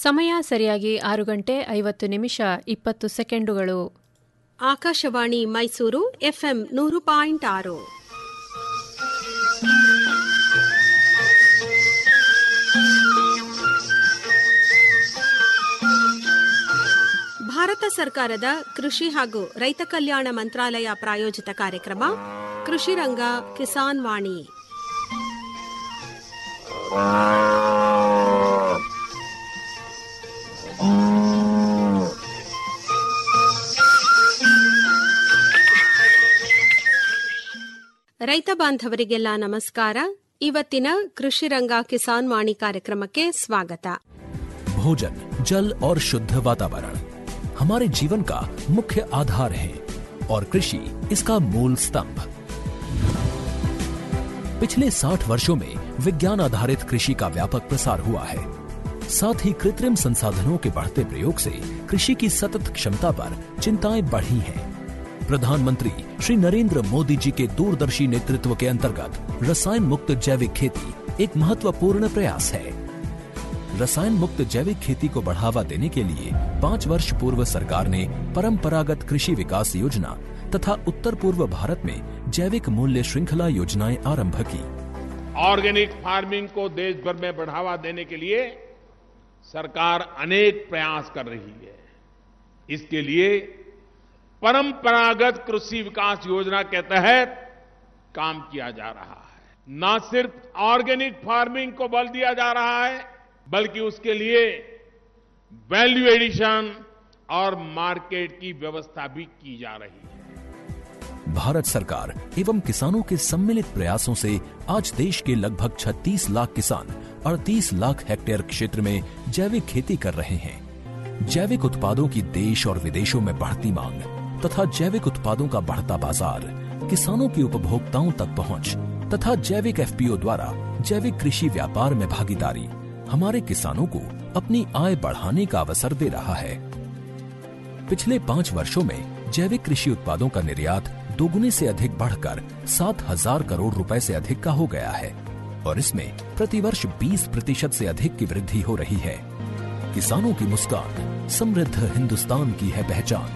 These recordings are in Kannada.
ಸಮಯ ಸರಿಯಾಗಿ ಆರು ಗಂಟೆ ಐವತ್ತು ನಿಮಿಷ ಇಪ್ಪತ್ತು ಸೆಕೆಂಡುಗಳು ಆಕಾಶವಾಣಿ ಮೈಸೂರು ಎಫ್ಎಂ ನೂರು ಪಾಯಿಂಟ್ ಆರು ಭಾರತ ಸರ್ಕಾರದ ಕೃಷಿ ಹಾಗೂ ರೈತ ಕಲ್ಯಾಣ ಮಂತ್ರಾಲಯ ಪ್ರಾಯೋಜಿತ ಕಾರ್ಯಕ್ರಮ ಕೃಷಿ ರಂಗ ಕಿಸಾನ್ ವಾಣಿ ರೈತ ಬಾಂಧವರಿಗೆಲ್ಲ ನಮಸ್ಕಾರ ಇವತ್ತಿನ ಕೃಷಿ ರಂಗ ಕಿಸಾನ್ ವಾಣಿ ಕಾರ್ಯಕ್ರಮಕ್ಕೆ ಸ್ವಾಗತ भोजन जल और शुद्ध वातावरण हमारे जीवन का मुख्य आधार है और कृषि इसका मूल स्तंभ पिछले 60 वर्षों में विज्ञान आधारित कृषि का व्यापक प्रसार हुआ है साथ ही कृत्रिम संसाधनों के बढ़ते प्रयोग से कृषि की सतत क्षमता पर चिंताएं बढ़ी हैं प्रधानमंत्री श्री नरेंद्र मोदी जी के दूरदर्शी नेतृत्व के अंतर्गत रसायन मुक्त जैविक खेती एक महत्वपूर्ण प्रयास है रसायन मुक्त जैविक खेती को बढ़ावा देने के लिए पाँच वर्ष पूर्व सरकार ने परंपरागत कृषि विकास योजना तथा उत्तर पूर्व भारत में जैविक मूल्य श्रृंखला योजनाएं आरंभ की ऑर्गेनिक फार्मिंग को देश भर में बढ़ावा देने के लिए सरकार अनेक प्रयास कर रही है इसके लिए परंपरागत कृषि विकास योजना के तहत काम किया जा रहा है न सिर्फ ऑर्गेनिक फार्मिंग को बल दिया जा रहा है बल्कि उसके लिए वैल्यू एडिशन और मार्केट की व्यवस्था भी की जा रही है भारत सरकार एवं किसानों के सम्मिलित प्रयासों से आज देश के लगभग 36 लाख किसान 38 लाख हेक्टेयर क्षेत्र में जैविक खेती कर रहे हैं जैविक उत्पादों की देश और विदेशों में बढ़ती मांग तथा जैविक उत्पादों का बढ़ता बाजार किसानों की उपभोक्ताओं तक पहुंच तथा जैविक एफपीओ द्वारा जैविक कृषि व्यापार में भागीदारी हमारे किसानों को अपनी आय बढ़ाने का अवसर दे रहा है पिछले पाँच वर्षों में जैविक कृषि उत्पादों का निर्यात दोगुने से अधिक बढ़कर सात हजार करोड़ रुपए से अधिक का हो गया है और इसमें प्रतिवर्ष 20 प्रतिशत से अधिक की वृद्धि हो रही है किसानों की मुस्कान समृद्ध हिंदुस्तान की है पहचान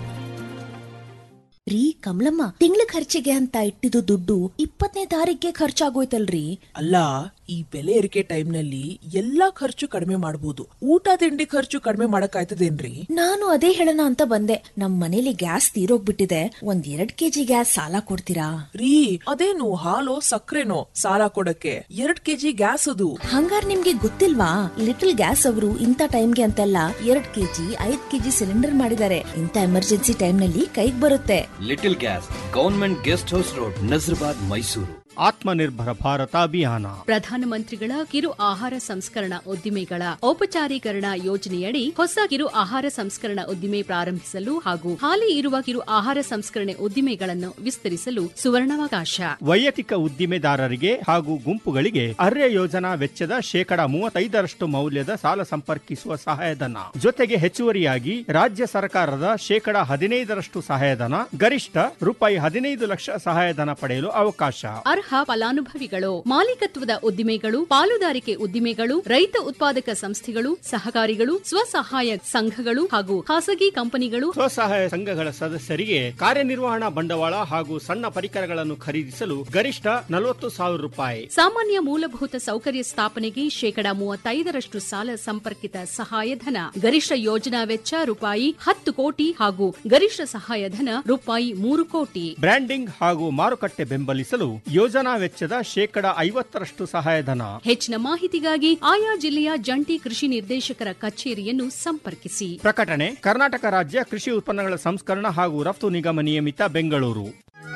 ರೀ ಕಮಲಮ್ಮ ತಿಂಗಳ ಖರ್ಚಿಗೆ ಅಂತ ಇಟ್ಟಿದ್ದು ದುಡ್ಡು ಇಪ್ಪತ್ತನೇ ತಾರೀಕಿಗೆ ಖರ್ಚಾಗೋಯ್ತಲ್ರಿ ಅಲ್ಲ ಈ ಬೆಲೆ ಏರಿಕೆ ಟೈಮ್ನಲ್ಲಿ ಎಲ್ಲಾ ಖರ್ಚು ಕಡಿಮೆ ಮಾಡಬಹುದು ಊಟ ತಿಂಡಿ ಖರ್ಚು ಕಡಿಮೆ ಮಾಡಕ್ಕಾಯ್ತದೇನ್ರಿ ನಾನು ಅದೇ ಹೇಳೋಣ ಅಂತ ಬಂದೆ ನಮ್ ಮನೇಲಿ ಗ್ಯಾಸ್ ತೀರೋಗ್ಬಿಟ್ಟಿದೆ ಒಂದ್ ಎರಡ್ ಕೆಜಿ ಗ್ಯಾಸ್ ಸಾಲ ಕೊಡ್ತೀರಾ ರೀ ಅದೇನು ಹಾಲು ಸಕ್ಕರೆನೋ ಸಾಲ ಕೊಡಕ್ಕೆ ಎರಡ್ ಕೆಜಿ ಗ್ಯಾಸ್ ಅದು ಹಂಗಾರ್ ನಿಮ್ಗೆ ಗೊತ್ತಿಲ್ವಾ ಲಿಟಲ್ ಗ್ಯಾಸ್ ಅವರು ಇಂಥ ಟೈಮ್ಗೆ ಅಂತೆಲ್ಲ ಎರಡ್ ಕೆಜಿ ಐದ್ ಕೆಜಿ ಸಿಲಿಂಡರ್ ಮಾಡಿದ್ದಾರೆ ಇಂಥ ಎಮರ್ಜೆನ್ಸಿ ಟೈಮ್ ನಲ್ಲಿ ಕೈಗ್ ಬರುತ್ತೆ little gas government guest house road Nazarbad Mysuru Atmanirbhar Bharat Abhiyan ಪ್ರಧಾನಮಂತ್ರಿಗಳ ಕಿರು ಆಹಾರ ಸಂಸ್ಕರಣಾ ಉದ್ದಿಮೆಗಳ ಔಪಚಾರೀಕರಣ ಯೋಜನೆಯಡಿ ಹೊಸ ಕಿರು ಆಹಾರ ಸಂಸ್ಕರಣಾ ಉದ್ದಿಮೆ ಪ್ರಾರಂಭಿಸಲು ಹಾಗೂ ಹಾಲಿ ಇರುವ ಕಿರು ಆಹಾರ ಸಂಸ್ಕರಣೆ ಉದ್ದಿಮೆಗಳನ್ನು ವಿಸ್ತರಿಸಲು ಸುವರ್ಣಾವಕಾಶ ವೈಯಕ್ತಿಕ ಉದ್ದಿಮೆದಾರರಿಗೆ ಹಾಗೂ ಗುಂಪುಗಳಿಗೆ ಅರ್ಯ ಯೋಜನಾ ವೆಚ್ಚದ ಶೇಕಡ ಮೂವತ್ತೈದರಷ್ಟು ಮೌಲ್ಯದ ಸಾಲ ಸಂಪರ್ಕಿಸುವ ಸಹಾಯಧನ ಜೊತೆಗೆ ಹೆಚ್ಚುವರಿಯಾಗಿ ರಾಜ್ಯ ಸರ್ಕಾರದ ಶೇಕಡ ಹದಿನೈದರಷ್ಟು ಸಹಾಯಧನ ಗರಿಷ್ಠ ರೂಪಾಯಿ ಹದಿನೈದು ಲಕ್ಷ ಸಹಾಯಧನ ಪಡೆಯಲು ಅವಕಾಶ ಅರ್ಹ ಫಲಾನುಭವಿಗಳು ಮಾಲೀಕತ್ವದ ಉದ್ದಿಮೆಗಳು ಪಾಲುದಾರಿಕೆ ಉದ್ದಿಮೆಗಳು ರೈತ ಉತ್ಪಾದಕ ಸಂಸ್ಥೆಗಳು ಸಹಕಾರಿಗಳು ಸ್ವಸಹಾಯ ಸಂಘಗಳು ಹಾಗೂ ಖಾಸಗಿ ಕಂಪನಿಗಳು ಸ್ವಸಹಾಯ ಸಂಘಗಳ ಸದಸ್ಯರಿಗೆ ಕಾರ್ಯನಿರ್ವಹಣಾ ಬಂಡವಾಳ ಹಾಗೂ ಸಣ್ಣ ಪರಿಕರಗಳನ್ನು ಖರೀದಿಸಲು ಗರಿಷ್ಠ ನಲವತ್ತು ಸಾವಿರ ರೂಪಾಯಿ ಸಾಮಾನ್ಯ ಮೂಲಭೂತ ಸೌಕರ್ಯ ಸ್ಥಾಪನೆಗೆ ಶೇಕಡ ಮೂವತ್ತೈದರಷ್ಟು ಸಾಲ ಸಂಪರ್ಕಿತ ಸಹಾಯಧನ ಗರಿಷ್ಠ ಯೋಜನಾ ವೆಚ್ಚ ರೂಪಾಯಿ ಹತ್ತು ಕೋಟಿ ಹಾಗೂ ಗರಿಷ್ಠ ಸಹಾಯಧನ ರೂಪಾಯಿ ಮೂರು ಕೋಟಿ ಬ್ರ್ಯಾಂಡಿಂಗ್ ಹಾಗೂ ಮಾರುಕಟ್ಟೆ ಬೆಂಬಲಿಸಲು ಯೋಜನಾ ವೆಚ್ಚದ ಶೇಕಡ ಐವತ್ತರಷ್ಟು ಸಹಾಯಧನ ಹೆಚ್ಚಿನ ಮಾಹಿತಿಗಾಗಿ ಆಯಾ ಜಿಲ್ಲೆಯ ಜಂಟಿ ಕೃಷಿ ನಿರ್ದೇಶಕರ ಕಚೇರಿಯನ್ನು ಸಂಪರ್ಕಿಸಿ ಪ್ರಕಟಣೆ ಕರ್ನಾಟಕ ರಾಜ್ಯ ಕೃಷಿ ಉತ್ಪನ್ನಗಳ ಸಂಸ್ಕರಣ ಹಾಗೂ ರಫ್ತು ನಿಗಮ ನಿಯಮಿತ ಬೆಂಗಳೂರು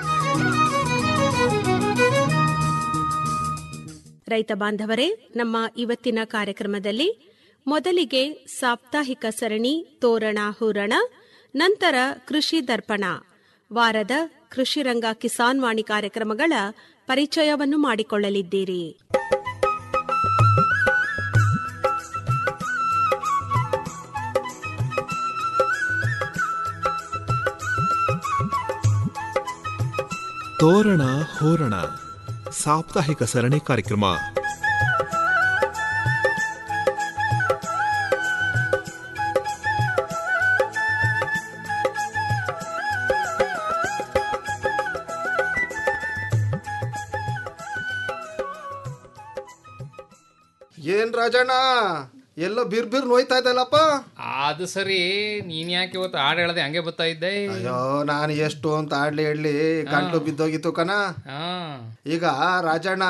ರೈತ ಬಾಂಧವರೇ ನಮ್ಮ ಇವತ್ತಿನ ಕಾರ್ಯಕ್ರಮದಲ್ಲಿ ಮೊದಲಿಗೆ ಸಾಪ್ತಾಹಿಕ ಸರಣಿ ತೋರಣ ಹೂರಣ ನಂತರ ಕೃಷಿ ದರ್ಪಣ ವಾರದ ಕೃಷಿ ರಂಗ ಕಿಸಾನ್ ವಾಣಿ ಕಾರ್ಯಕ್ರಮಗಳ ಪರಿಚಯವನ್ನು ಮಾಡಿಕೊಳ್ಳಲಿದ್ದೀರಿ ತೋರಣ ಹೋರಣ ಸಾಪ್ತಾಹಿಕ ಸರಣಿ ಕಾರ್ಯಕ್ರಮ ಏನ್ ರಾಜಣ್ಣ ಎಲ್ಲೋ ಬಿರ್ ಬಿರ್ ನೋಯ್ತಾ ಇದ್ದಲ್ಲಪ್ಪ ಅದು ಸರಿ ನೀನ್ ಯಾಕೆ ಇವತ್ತು ಹಾಡು ಹೇಳ್ದೆ ಹಂಗೆ ಬರ್ತಾ ಇದ್ದೆ ಅಯ್ಯೋ ನಾನು ಎಷ್ಟು ಅಂತ ಆಡ್ಲಿ ಹೇಳಿ ಗಂಟು ಬಿದ್ದೋಗಿತ್ತು ಕಣ ಹಾ ಈಗ ರಾಜಣ್ಣ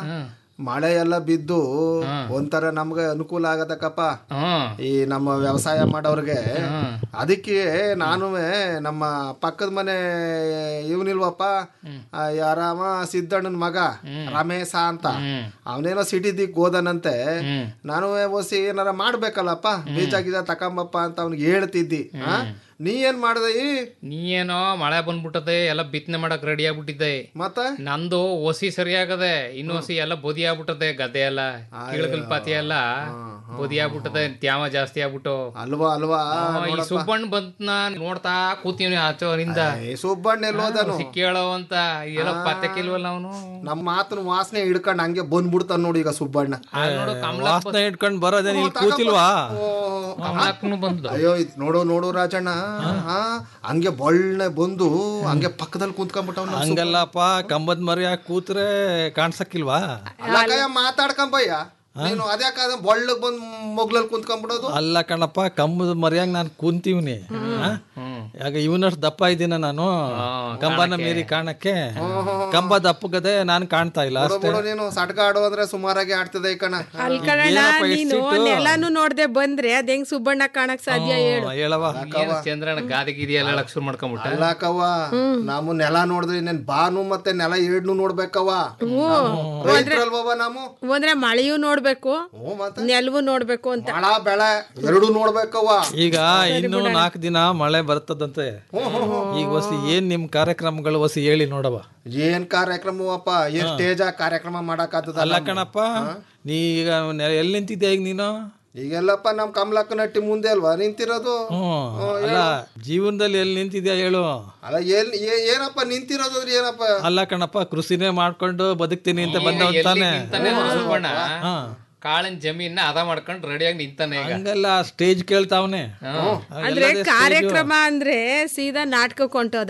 ಮಳೆ ಎಲ್ಲ ಬಿದ್ದು ಒಂಥರ ನಮ್ಗೆ ಅನುಕೂಲ ಆಗತಕ್ಕಪ್ಪ ಈ ನಮ್ಮ ವ್ಯವಸಾಯ ಮಾಡೋರ್ಗೆ ಅದಕ್ಕೆ ನಾನು ನಮ್ಮ ಪಕ್ಕದ ಮನೆ ಇವನಿಲ್ವಪ್ಪ ಆ, ಯಾರಮ್ಮ ಸಿದ್ದಣ್ಣನ ಮಗ ರಮೇಶ ಅಂತ ಅವನೇನೋ ಸಿಟಿ ದಿಕ್ ಹೋದನಂತೆ ನಾನು ಓಸಿ ಏನಾರ ಮಾಡ್ಬೇಕಲ್ಲಪ್ಪ ಬೀಜ ಗೀಜ ತಕೊಂಬಪ್ಪ ಅಂತ ಅವ್ನಿಗೆ ಹೇಳ್ತಿದ್ದಿ ಆ? ನೀ ಏನ್ ಮಾಡ್ದೆ ಈ? ನೀ ಏನೋ ಮಳೆ ಬಂದ್ಬಿಟ್ಟದೆ ಎಲ್ಲ ಬಿತ್ತನೆ ಮಾಡಕ್ ರೆಡಿ ಆಗ್ಬಿಟ್ಟಿದ್ದೆ ಮತ್ತ ನಂದು ಒಸಿ ಸರಿಯಾಗದೆ ಇನ್ನು ಒಸಿ ಎಲ್ಲ ಬದಿ ಆಗ್ಬಿಟ್ಟದೆ ಗದ್ದೆ ಎಲ್ಲ ಕಿಳಕಲ್ ಪಾತಿ ಎಲ್ಲ ಬದಿ ಆಗ್ಬಿಟ್ಟದೆ ತ್ಯಾವ ಜಾಸ್ತಿ ಆಗ್ಬಿಟ್ಟು ಅಲ್ವಾ ಅಲ್ವಾ ಆ, ಈ ನೋಡಪ್ಪ. ಸುಬ್ಬಣ್ಣ ಬಂತ್ನ ನೋಡ್ತಾ ಕೂತೀವಿ ಆಚೋರಿಂದ ಏ, ಸುಬ್ಬಣ್ಣ ಎಲ್ಲೋದನು ಸಿಕ್ಕೇಳೋ ಅಂತ ಎಲ್ಲ ಪತ್ತೆಕಿಲ್ವಲ್ಲ ಅವನು ನಮ್ಮ ಮಾತನ ವಾಸನೆ ಹಿಡ್ಕೊಂಡು ಹಂಗೆ ಬಂದ್ಬಿಡ್ತಾನ ನೋಡಿ ಈಗ ಸುಬ್ಬಣ್ಣ ನೋಡು ಕಮಲ ವಾಸನೆ ಇಟ್ಕೊಂಡು ಬರೋದೇನು ಇಲ್ಲಿ ಕೂತಿಲ್ವಾ ಕಮಲಕ್ಕನು ಬಂದು ಅಯ್ಯೋ ಇದ್ ನೋಡು ನೋಡು ರಾಜಣ್ಣ ಆ, ಹಂಗೆ ಬೊಳ್ಳೆ ಬಂದು ಹಂಗೆ ಪಕ್ಕದಲ್ಲಿ ಕುಂತ್ಕೊಂಡ್ಬಿಟ್ಟವ್ ಹಂಗಲ್ಲಪ್ಪ ಕಂಬದ ಮರಿ ಹಾಕಿ ಕೂತ್ರೆ ಕಾಣ್ಸಕ್ಕಿಲ್ವಾ ಅಲ್ಲ ಕಯ್ಯ ಮಾತಾಡ್ಕೊಂಬಯ್ಯ ನೀನು ಅದ್ಯಾಕಾದ ಬೊಳ್ಳಗ್ ಬಂದ್ ಮೊಗ್ಲಲ್ಲಿ ಕುಂತ್ಕೊಂಡ್ಬಿಡೋದು ಅಲ್ಲ ಕಣಪ್ಪ ಕಂಬದ ಮರಿಯಾಗ ನಾನು ಕುಂತೀವ್ನಿ ಆಗ ಇವನಷ್ಟು ದಪ್ಪ ಇದ್ದೀನ ನಾನು ಕಂಬನ ಮೀರಿ ಕಾಣಕ್ಕೆ ಕಂಬ ದಪ್ಪಗದೆ ನಾನು ಕಾಣ್ತಾ ಇಲ್ಲ ಬಿಡು ಅಷ್ಟೇ ಬಿಡು ನೀನು ಸಟ್ಕ ಆಡು ಅಂದ್ರೆ ಸುಮಾರಾಗಿ ಆಡ್ತದೆ ಈ ಕಣ ಅಲ್ಲಿ ಕಣಣ್ಣ ಏನಪ್ಪ ಎಷ್ಟ್ ನೀನು ಸೀಟು? ನೆಲಾನು ನೋಡ್ದೆ ಬಂದ್ರೆ ಅದ್ ಹೆಂಗ್ ಸುಬ್ಬಣ್ಣ ಕಾಣಕ್ ಸಾಧ್ಯ ಹೇಳು ಹೇಳವ ಏನು ಚಂದ್ರನ ಗಾದೆ ಗಿದಿ ಎಲ್ಲ ಹೇಳಕ್ ಶುರು ಮಾಡ್ಕೊಂಬಿಟ್ಟ ಅಲ್ಲ ಕವ್ವ ನಾವು ನೆಲ ನೋಡಿದ್ರಿ ಇನ್ನೇನ್ ಬಾನು ಮತ್ತೆ ನೆಲ ಎರಡ್ನು ನೋಡ್ಬೇಕವ್ವ ರೈತರಲ್ವವ ನಾವು ಅಂದ್ರೆ ಮಳೆಯೂ ನೋಡ್ಬೇಕು ಹ್ಞೂ ಮತ್ತೆ ನೆಲವು ನೋಡ್ಬೇಕು ಅಂತ ಮಳ ಬೆಳೆ ಎರಡು ನೋಡ್ಬೇಕವ್ವ ಈಗ ಇನ್ನು ನಾಲ್ಕು ದಿನ ಮಳೆ ಬರ್ತದಂತೆ ಈಗ ಹೊಸಿ ಏನ್ ನಿಮ್ ಕಾರ್ಯಕ್ರಮಗಳು ಹೊಸಿ ಹೇಳಿ ನೋಡವ ಏನ್ ಕಾರ್ಯಕ್ರಮವಪ್ಪ ಏನ್ ಸ್ಟೇಜ್ ಕಾರ್ಯಕ್ರಮ ಮಾಡಕ್ ಅಲ್ಲ ಕಣಪ್ಪ ನೀ ಈಗ ನೆ- ಎಲ್ಲಿ ನಿಂತಿದ್ದೆ ಈಗ ನೀನು ಈಗೆಲ್ಲಪ್ಪ ನಮ್ ಕಮಲಕ್ಕ ನಟ್ಟಿ ಮುಂದೆ ಅಲ್ವಾ ನಿಂತಿರೋದು ಹ್ಮ್ ಅಲ್ಲ ಜೀವನದಲ್ಲಿ ಎಲ್ಲಿ ನಿಂತಿದ್ಯಾ ಹೇಳು ಅಲ್ಲ ಏನ್ ಏ- ಏನಪ್ಪ ನಿಂತಿರೋದು ಅಂದ್ರೆ ಏನಪ್ಪ ಅಲ್ಲ ಕಣಪ್ಪ ಕೃಷಿನೇ ಮಾಡ್ಕೊಂಡು ಬದುಕ್ತೀನಿ ಅಂತ ಬಂದವ್ ತಾನೆ ಸುಬ್ಬಣ್ಣ ಹಾ. ಕಾಳಿನ ಜಮೀನ ಅದ ಮಾಡ್ಕೊಂಡು ರೆಡಿಯಾಗಿ ನಿಂತಾನೆ ಈಗ ಹಂಗಲ್ಲ ಸ್ಟೇಜ್ ಕೇಳ್ತಾವನೆ ಅಂದ್ರೆ ಕಾರ್ಯಕ್ರಮ ಅಂದ್ರೆ ಸೀದಾ ನಾಟಕಕ್ಕೆ ಹೊಂಟೋದ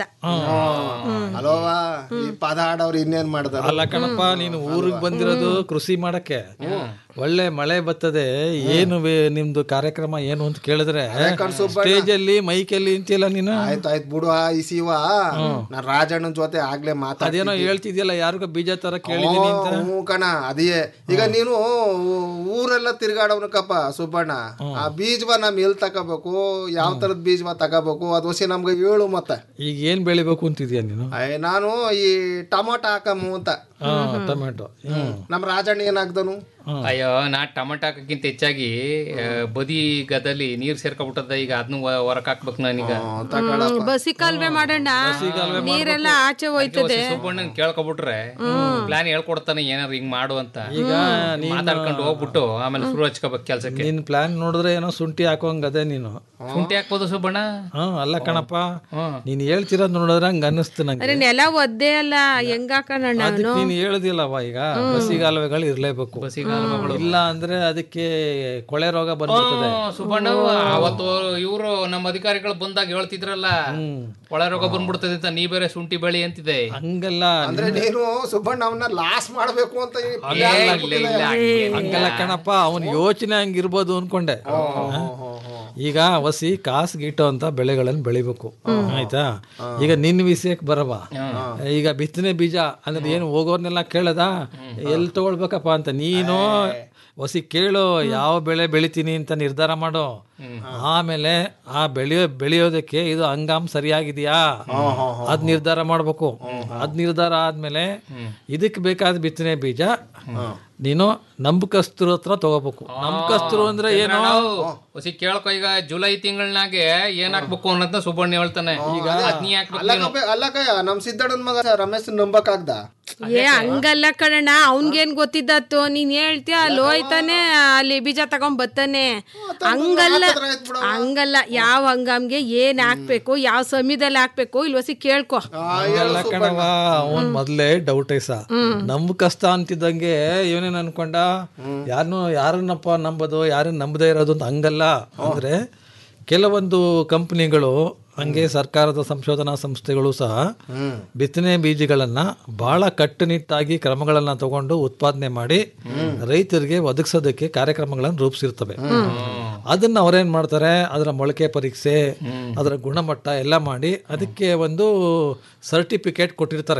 ಅಲೋವಾ ಈ ಪದ ಆಡವ್ರು ಇನ್ನೇನ್ ಮಾಡ್ದಾರ ಅಲ್ಲ ಕಣಪ್ಪ ನೀನು ಊರಿಗೆ ಬಂದಿರೋದು ಕೃಷಿ ಮಾಡಕ್ಕೆ ಒಳ್ಳೆ ಮಳೆ ಬರ್ತದೆ ಏನು ವೇ- ನಿಮ್ದು ಕಾರ್ಯಕ್ರಮ ಏನು ಅಂತ ಕೇಳಿದ್ರೆ ಸ್ಟೇಜ್ ಅಲ್ಲಿ ಮೈಕಲ್ಲಿ ನಿಂತಿಲ್ಲ ನೀನು ಆಯ್ತು ಆಯ್ತು ಬಿಡು ಆ ಈ ಶಿವ ನಾ ರಾಜಣ್ಣನ ಜೊತೆ ಆಗ್ಲೇ ಅದೇನೋ ಮಾತಾಡೇನೋ ಹೇಳ್ತಿದ್ಯಲ್ಲ ಯಾರಿಗೋ ಬೀಜ ತರ ಕೇಳಿದೀನಿ ಅಂತ ಹ್ಞೂ ಕಣ ಅದೇ ಈಗ ನೀನು ಊರೆಲ್ಲ ತಿರ್ಗಾಡವನಕಪ್ಪ ಸುಬ್ಬಣ್ಣ ಆ ಬೀಜವ ನಮ್ ಎಲ್ ತಗೋಬೇಕು ಯಾವ ತರದ್ ಬೀಜವ ತಗೋಬೇಕು ಅದು ಹೊಸಿ ನಮ್ಗೆ ಹೇಳು ಮತ್ತೆ ಈಗ ಏನ್ ಬೆಳಿಬೇಕು ಅಂತಿದ್ಯಾ ನೀನು ಅಯ್ಯ, ನಾನು ಈ ಟೊಮೊಟೊ ಹಾಕಮ್ಮು ಅಂತ ಹಾ ಟೊಮೆಟೊ ಹ್ಮ್ ನಮ್ ರಾಜಣ್ಣ ಏನಾಗ್ದನು ಅಯ್ಯೋ ನಾ ಟೊಮೆಟೊ ಹಾಕಕ್ಕಿಂತ ಹೆಚ್ಚಾಗಿ ಆ, ಬದಿ ಗದಲ್ಲಿ ನೀರ್ ಸೇರ್ಕೊಬಿಟ್ಟದ ಈಗ ಅದನ್ನ ಹೊರಕ್ ಹಾಕ್ಬೇಕು ನಾನೀಗ ಬಸಿ ಕಾಲ್ವೆ ಮಾಡೋಣ ನೀರೆಲ್ಲ ಆಚೆ ಹೋಯ್ತದೆ ಸುಬ್ಬಣ್ಣನ್ ಕೇಳ್ಕೊಬಿಟ್ರೆ ಪ್ಲಾನ್ ಹೇಳ್ಕೊಡ್ತಾನೆ ಏನಾರು ಹಿಂಗ್ ಮಾಡು ಅಂತ ಈಗ ನೀನು- ಮಾತಾಡ್ಕೊಂಡು ಹೋಗ್ಬಿಟ್ಟು ಆಮೇಲೆ ಶುರು ಹಚ್ಕೋಬೇಕು ಕೆಲ್ಸಕ್ಕೆ ನಿನ್ ಪ್ಲಾನ್ ನೋಡಿದ್ರೆ ಏನೋ ಶುಂಠಿ ಹಾಕೋಂಗದೆ ನೀನು ಶುಂಠಿ ಹಾಕ್ಬೋದು ಸುಬ್ಬಣ್ಣ ಹಾ ಅಲ್ಲ ಕಣಪ್ಪ ನೀನ್ ಹೇಳ್ತಿರೋದ್ ನೋಡಿದ್ರೆ ಹಂಗ ಅನ್ನಿಸ್ತು ನಂಗೆ ಅರೆ ನೆಲ ಒದ್ದೆ ಅಲ್ಲ ಹೆಂಗ್ ಹಾಕೋಣ ಅದಕ್ಕೆ ನೀನ್ ಹೇಳುದಿಲ್ಲವ ಈಗ ಬಸಿಗಾಲುವೆಗಳು ಇರ್ಲೇಬೇಕು ಇಲ್ಲ ಅಂದ್ರೆ ಅದಕ್ಕೆ ಕೊಳೆ ರೋಗ ಬಂದ್ಬಿಡ್ತದೆ ಹ್ಮ್, ಸುಬ್ಬಣ್ಣ ಅವತ್ತು ಇವರು ನಮ್ಮ ಅಧಿಕಾರಿಗಳು ಬಂದಾಗ ಹೇಳ್ತಿದ್ರಲ್ಲ ಒಳ ರೋಗ ಬಂದ್ಬಿಡ್ತದೆ ಅಂತ ನೀ ಬೇರೆ ಶುಂಠಿ ಬೆಳಿ ಅಂತಿದೆ ಹಂಗಲ್ಲ ಅಂದ್ರೆ ನೀನು ಸುಬ್ಬಣ್ಣ ಅವನ್ನ ಲಾಸ್ ಮಾಡ್ಬೇಕು ಅಂತ ಈ ಇಲ್ಲ, ಇಲ್ಲ, ಇಲ್ಲ, ಹಂಗೇನಿಲ್ಲ. ಹಂಗಲ್ಲ ಕಣಪ್ಪ ಅವನ್ ಯೋಚನೆ ಹಂಗಿರ್ಬೋದು ಅನ್ಕೊಂಡೆ ಈಗ ವಸಿ ಕಾಸು ಗೀಟೋ ಅಂತ ಬೆಳೆಗಳನ್ನು ಬೆಳಿಬೇಕು ಆಯ್ತಾ ಈಗ ನಿನ್ ವಿಷಯಕ್ಕೆ ಬರವ ಈಗ ಬಿತ್ತನೆ ಬೀಜ ಅಂದ್ರೆ ಏನು ಹೋಗೋರ್ನೆಲ್ಲ ಕೇಳದ ಎಲ್ಲಿ ತಗೊಳ್ಬೇಕಪ್ಪ ಅಂತ ನೀನು ವಸಿ ಕೇಳು ಯಾವ ಬೆಳೆ ಬೆಳಿತೀನಿ ಅಂತ ನಿರ್ಧಾರ ಮಾಡು ಆಮೇಲೆ ಆ ಬೆಳೆಯೋ ಬೆಳೆಯೋದಕ್ಕೆ ಇದು ಹಂಗಾಮ್ ಸರಿಯಾಗಿದೆಯಾ ಅದ್ ನಿರ್ಧಾರ ಮಾಡ್ಬೇಕು ಅದ್ ನಿರ್ಧಾರ ಆದ್ಮೇಲೆ ಇದಕ್ ಬೇಕಾದ ಬಿತ್ತನೆ ಬೀಜ ನೀನು ನಂಬಕಸ್ತರು ಹತ್ರ ತಗೋಬೇಕು ನಂಬಕಸ್ತರು ಅಂದ್ರೆ ಏನು ಹೊಸಿ ಕೇಳ್ಕೊ ಈಗ ಜುಲೈ ತಿಂಗಳನಾಗೆ ಏನ್ ಹಾಕ್ಬೇಕು ಅನ್ನೋದನ್ನ ಸುಬ್ಬಣ್ಣ ಹೇಳ್ತಾನೆ ಈಗ ಅದ್ನಿ ಹಾಕ್ಬೇಕು ಅಲ್ಲ ನೀನು. ಕಪ್ಪೆ- ಅಲ್ಲ ಕಯ್ಯ ನಮ್ ಸಿದ್ದಣ್ಣನ ಮಗ ರಮೇಶ್ ನಂಬಕ್ಕಾಗ್ದ ಏ ಹಂಗಲ್ಲ ಕಣಣ್ಣ ಅವ್ನ್ಗೇನ್ ಗೊತ್ತಿದ್ದತ್ತು ನೀನ್ ಹೇಳ್ತೀಯ ಅಲ್ಲಿ ಹೋಯ್ತಾನೆ ಅಲ್ಲಿ ಬೀಜ ತಗೊಂಡ್ ಬರ್ತಾನೆ ಹಂಗಲ್ಲ ಹಂಗಲ್ಲ ಯಾವ ಹಂಗಾಮ್ಗೆ ಏನ್ ಹಾಕ್ಬೇಕು ಯಾವ ಸಮಯದಲ್ಲಿ ಹಾಕ್ಬೇಕು ಇಲ್ಲಿ ಹೊಸಿ ಕೇಳ್ಕೊ ಹಂಗಲ್ಲ ಕಣವ ಅವನ್ ಮೊದ್ಲೇ ಡೌಟ್ ಐಸ ನಂಬಕಸ್ತ ಅಂತಿದ್ದಂಗೆ ಇವನೇನ್ ಅನ್ಕೊಂಡ ಯಾರನ್ನು ಯಾರನ್ನಪ್ಪ ನಂಬೋದು ಯಾರನ್ನ ನಂಬದೇ ಇರೋದು ಅಂತ ಹಂಗಲ್ಲ ಅಂದ್ರೆ ಕೆಲವೊಂದು ಕಂಪ್ನಿಗಳು ಹಂಗೆ ಸರ್ಕಾರದ ಸಂಶೋಧನಾ ಸಂಸ್ಥೆಗಳು ಸಹ ಬಿತ್ತನೆ ಬೀಜಗಳನ್ನ ಬಹಳ ಕಟ್ಟುನಿಟ್ಟಾಗಿ ಕ್ರಮಗಳನ್ನ ತಗೊಂಡು ಉತ್ಪಾದನೆ ಮಾಡಿ ರೈತರಿಗೆ ಒದಗಿಸೋದಕ್ಕೆ ಕಾರ್ಯಕ್ರಮಗಳನ್ನು ರೂಪಿಸಿರ್ತವೆ ಅದನ್ನ ಅವ್ರೇನ್ ಮಾಡ್ತಾರೆ ಅದರ ಮೊಳಕೆ ಪರೀಕ್ಷೆ ಅದರ ಗುಣಮಟ್ಟ ಎಲ್ಲ ಮಾಡಿ ಅದಕ್ಕೆ ಒಂದು ಸರ್ಟಿಫಿಕೇಟ್ ಕೊಟ್ಟಿರ್ತಾರೆ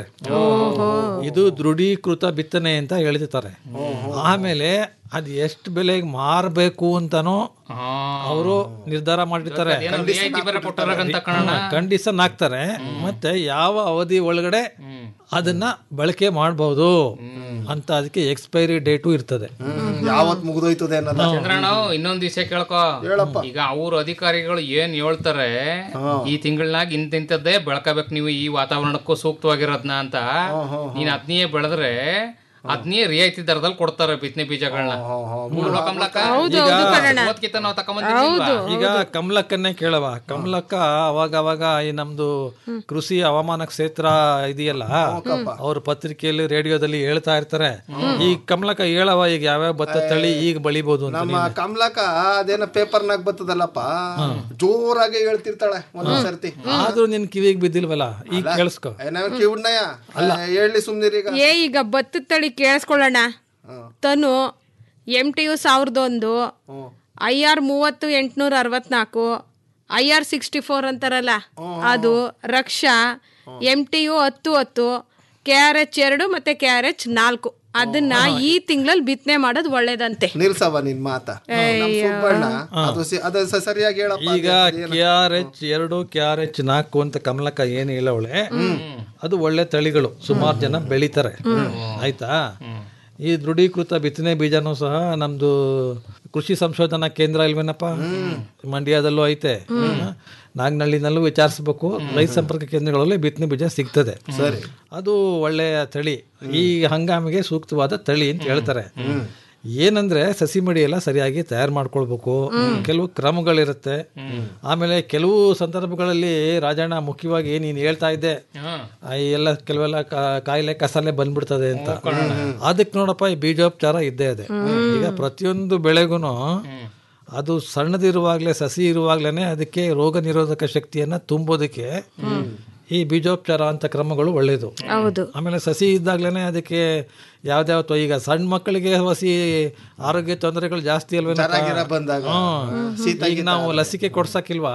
ಇದು ದೃಢೀಕೃತ ಬಿತ್ತನೆ ಅಂತ ಹೇಳಿರ್ತಾರೆ ಆಮೇಲೆ ಅದು ಎಷ್ಟು ಬೆಲೆಗೆ ಮಾರಬೇಕು ಅಂತಾನೋ ಅವರು ನಿರ್ಧಾರ ಮಾಡಿರ್ತಾರೆ ಏನೋ ರಿಯಾಯಿತಿ ಬೇರೆ ಕೊಟ್ಟಾರಂತ ಕಣಣ್ಣ. ಕಂಡೀಷನ್ ಹಾಕ್ತಾರೆ ಮತ್ತೆ ಯಾವ ಅವಧಿ ಒಳಗಡೆ ಅದನ್ನ ಬಳಕೆ ಮಾಡಬಹುದು ಅಂತ ಅದಕ್ಕೆ ಎಕ್ಸ್ಪೈರಿ ಡೇಟು ಇರ್ತದೆ ಯಾವತ್ ಮುಗ್ದೋಯ್ತದೆ ಅನ್ನೋದು ಚಂದ್ರಣ್ಣ ಇನ್ನೊಂದ್ ವಿಷಯ ಕೇಳ್ಕೊ ಈಗ ಅವ್ರ ಅಧಿಕಾರಿಗಳು ಏನ್ ಹೇಳ್ತಾರೆ ಈ ತಿಂಗಳನಾಗ ಇಂತಿಂತದ್ದೇ ಬೆಳ್ಕೋಬೇಕು ನೀವು ಈ ವಾತಾವರಣಕ್ಕೂ ಸೂಕ್ತವಾಗಿರೋದ್ನ ಅಂತ ನೀನ್ ಅದ್ನೇ ಬೆಳೆದ್ರೆ ಅದ್ನೇ ರಿಯಾಯಿತಿ ದರದಲ್ಲಿ ಕೊಡ್ತಾರೆ ಬಿತ್ತನೆ ಬೀಜಗಳನ್ನ ಅಲ್ವಾ ಕಮಲಕ್ಕ? ಓದ್ಕಿತ ನಾವು ತಕೊಂಬಂದಿದ್ದೀಲ್ವಾ? ಈಗ ಕಮಲಕ್ಕನ್ನೇ ಕೇಳವ ಕಮಲಕ್ಕ ಅವಾಗ ಅವಾಗ ಈ ನಮ್ದು ಕೃಷಿ ಹವಾಮಾನ ಕ್ಷೇತ್ರ ಇದೆಯಲ್ಲ ಅವ್ರ ಪತ್ರಿಕೆಯಲ್ಲಿ ರೇಡಿಯೋದಲ್ಲಿ ಹೇಳ್ತಾ ಇರ್ತಾರೆ ಈ ಕಮಲಕ್ಕ ಹೇಳವ ಈಗ ಯಾವ್ಯಾವ ಭತ್ತ ತಳಿ ಈಗ ಬೆಳಿಬೋದು ಅಂತ ನಮ್ಮ ಕಮಲಕ ಅದೇನ ಪೇಪರ್ನಾಗ ಬರ್ತದಲ್ಲಪ್ಪ ಜೋರಾಗಿ ಹೇಳ್ತಿರ್ತಾಳೆ ಒಂದೊಂದ್ ಸರ್ತಿ ಆದ್ರೂ ನಿನ್ ಕಿವಿಗೆ ಬಿದ್ದಿಲ್ವಲ್ಲ ಈಗ ಕೇಳಿಸ್ಕೊ ನಾವ್ ಕಿವುಡ್ನಯ್ಯ ಹೇಳಿ ಸುಮ್ನಿರೀಗ ಏ ಈಗ ಭತ್ತದ ತಳಿ ಕೇಳಿಸ್ಕೊಳ್ಳೋಣ ತನು ಎಮ್ ಟಿ ಯು ಸಾವಿರದ ಒಂದು ಐ ಆರ್ ಮೂವತ್ತು ಎಂಟುನೂರ ಅರವತ್ನಾಲ್ಕು ಐ ಆರ್ ಸಿಕ್ಸ್ಟಿ ಫೋರ್ ಅಂತಾರಲ್ಲ ಅದು ರಕ್ಷಾ ಎಮ್ ಟಿ ಯು ಹತ್ತು ಹತ್ತು ಕೆ ಆರ್ ಎಚ್ ಎರಡು ಮತ್ತೆ ಕೆ ಆರ್ ಎಚ್ ನಾಲ್ಕು ಅದನ್ನ ಈ ತಿಂಗಳಲ್ಲಿ ಬಿತ್ತನೆ ಮಾಡೋದು ಒಳ್ಳೇದಂತೆ ನಿಲ್ಸವ ನಿನ್ ಮಾತ ನಮ್ ಸುಬ್ಬಣ್ಣ ಅದು ಸಿ- ಅದು ಸ- ಸರಿಯಾಗಿ ಹೇಳಪ್ಪ ಈಗ ಕೆ ಆರ್ ಎಚ್ ಎರಡು ಕೆ ಆರ್ ಎಚ್ ನಾಲ್ಕು ಅಂತ ಕಮಲಕ್ಕ ಏನು ಹೇಳವಳೆ ಅದು ಒಳ್ಳೆ ತಳಿಗಳು ಸುಮಾರು ಜನ ಬೆಳಿತಾರೆ ಆಯ್ತಾ ಈ ದೃಢೀಕೃತ ಬಿತ್ತನೆ ಬೀಜನೂ ಸಹ ನಮ್ದು ಕೃಷಿ ಸಂಶೋಧನಾ ಕೇಂದ್ರ ಇಲ್ವೇನಪ್ಪ ಮಂಡ್ಯದಲ್ಲೂ ಐತೆ ನಾಗನಹಳ್ಳಿನಲ್ಲೂ ವಿಚಾರಿಸ್ಬೇಕು ರೈತ ಸಂಪರ್ಕ ಕೇಂದ್ರಗಳಲ್ಲಿ ಬಿತ್ತನೆ ಬೀಜ ಸಿಗ್ತದೆ ಸರಿ ಅದು ಒಳ್ಳೆಯ ತಳಿ ಈ ಹಂಗಾಮಿಗೆ ಸೂಕ್ತವಾದ ತಳಿ ಅಂತ ಹೇಳ್ತಾರೆ ಏನಂದ್ರೆ ಸಸಿ ಮಡಿ ಎಲ್ಲ ಸರಿಯಾಗಿ ತಯಾರು ಮಾಡ್ಕೊಳ್ಬೇಕು ಕೆಲವು ಕ್ರಮಗಳಿರುತ್ತೆ ಆಮೇಲೆ ಕೆಲವು ಸಂದರ್ಭಗಳಲ್ಲಿ ರಾಜಣ್ಣ ಮುಖ್ಯವಾಗಿ ನೀನು ಹೇಳ್ತಾ ಇದ್ದೆ ಆ, ಈ ಎಲ್ಲ ಕೆಲವೆಲ್ಲ ಕಾ- ಕಾಯಿಲೆ ಕಸಾಲೆ ಬಂದ್ಬಿಡ್ತದೆ ಅಂತ ಅದಕ್ಕೆ ನೋಡಪ್ಪ ಈ ಬೀಜೋಪಚಾರ ಇದ್ದೇ ಇದೆ ಈಗ ಪ್ರತಿಯೊಂದು ಬೆಳೆಗೂ ಅದು ಸಣ್ಣದಿರುವಾಗಲೇ ಸಸಿ ಇರುವಾಗಲೇ ಅದಕ್ಕೆ ರೋಗ ನಿರೋಧಕ ಶಕ್ತಿಯನ್ನ ತುಂಬೋದಕ್ಕೆ ಈ ಬೀಜೋಪಚಾರ ಅಂತ ಕ್ರಮಗಳು ಒಳ್ಳೇದು ಹೌದು ಆಮೇಲೆ ಸಸಿ ಇದ್ದಾಗ್ಲೇನೆ ಅದಕ್ಕೆ ಯಾವ್ದಾವ ಈಗ ಸಣ್ಣ ಮಕ್ಕಳಿಗೆ ಹೊಸಿ ಆರೋಗ್ಯ ತೊಂದರೆಗಳು ಜಾಸ್ತಿ ಗಿರ ಅಲ್ವೇ ಬಂದಾಗ ಈಗ ನಾವು ಲಸಿಕೆ ಕೊಡ್ಸಕ್ಕಿಲ್ವಾ